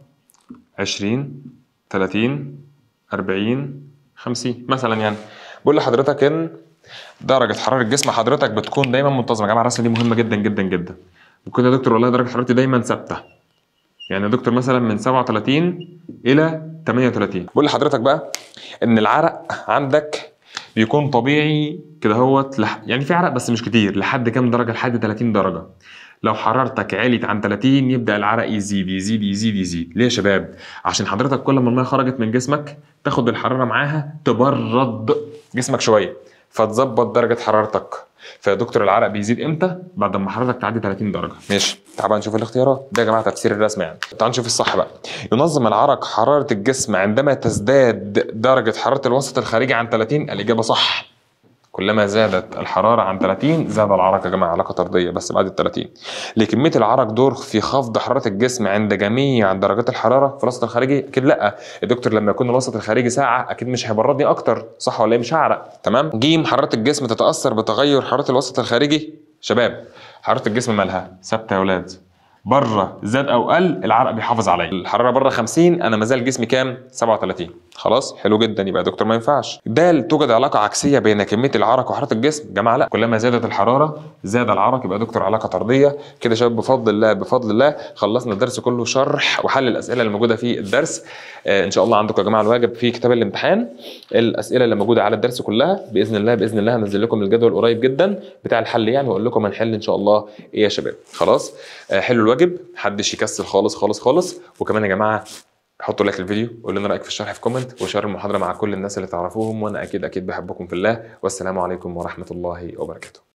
20 30 40 50 مثلا يعني بقول لحضرتك ان درجه حراره جسم حضرتك بتكون دايما منتظمه يا جماعه الرسمه دي مهمه جدا جدا جدا بتكون يا دكتور والله درجه حرارتي دايما ثابته يعني يا دكتور مثلا من 37 الى 38 بقول لحضرتك بقى ان العرق عندك بيكون طبيعي كده هوت لح... يعني في عرق بس مش كتير لحد كام درجه لحد 30 درجه لو حرارتك عليت عن 30 يبدا العرق يزيد يزيد يزيد يزيد ليه يا شباب عشان حضرتك كل ما الميه خرجت من جسمك تاخد الحراره معاها تبرد جسمك شويه فتظبط درجه حرارتك فيا دكتور العرق بيزيد امتى بعد ما حرارتك تعدي 30 درجه ماشي تعال بقى نشوف الاختيارات ده يا جماعه تفسير الرسم يعني تعال نشوف الصح بقى ينظم العرق حراره الجسم عندما تزداد درجه حراره الوسط الخارجي عن 30 الاجابه صح كلما زادت الحرارة عن 30 زاد العرق يا جماعة علاقة طردية بس بعد ال 30 لكمية العرق دور في خفض حرارة الجسم عند جميع درجات الحرارة في الوسط الخارجي أكيد لا الدكتور لما يكون الوسط الخارجي ساقعة أكيد مش هيبردني أكتر صح ولا إيه مش هعرق تمام جيم حرارة الجسم تتأثر بتغير حرارة الوسط الخارجي شباب حرارة الجسم مالها ثابتة يا ولاد بره زاد او قل العرق بيحافظ عليا الحراره بره 50 انا مازال جسمي كام 37 خلاص حلو جدا يبقى يا دكتور ما ينفعش د توجد علاقه عكسيه بين كميه العرق وحراره الجسم جماعه لا كلما زادت الحراره زاد العرق يبقى يا دكتور علاقه طرديه كده يا شباب بفضل الله بفضل الله خلصنا الدرس كله شرح وحل الاسئله اللي موجوده في الدرس آه ان شاء الله عندكم يا جماعه الواجب في كتاب الامتحان الاسئله اللي موجوده على الدرس كلها باذن الله باذن الله هنزل لكم الجدول قريب جدا بتاع الحل يعني واقول لكم هنحل ان شاء الله ايه يا شباب خلاص آه حلوا الواجب محدش يكسل خالص خالص خالص وكمان يا جماعه حطوا لايك للفيديو قولوا لنا رايك في الشرح في كومنت وشير المحاضره مع كل الناس اللي تعرفوهم وانا اكيد اكيد بحبكم في الله والسلام عليكم ورحمه الله وبركاته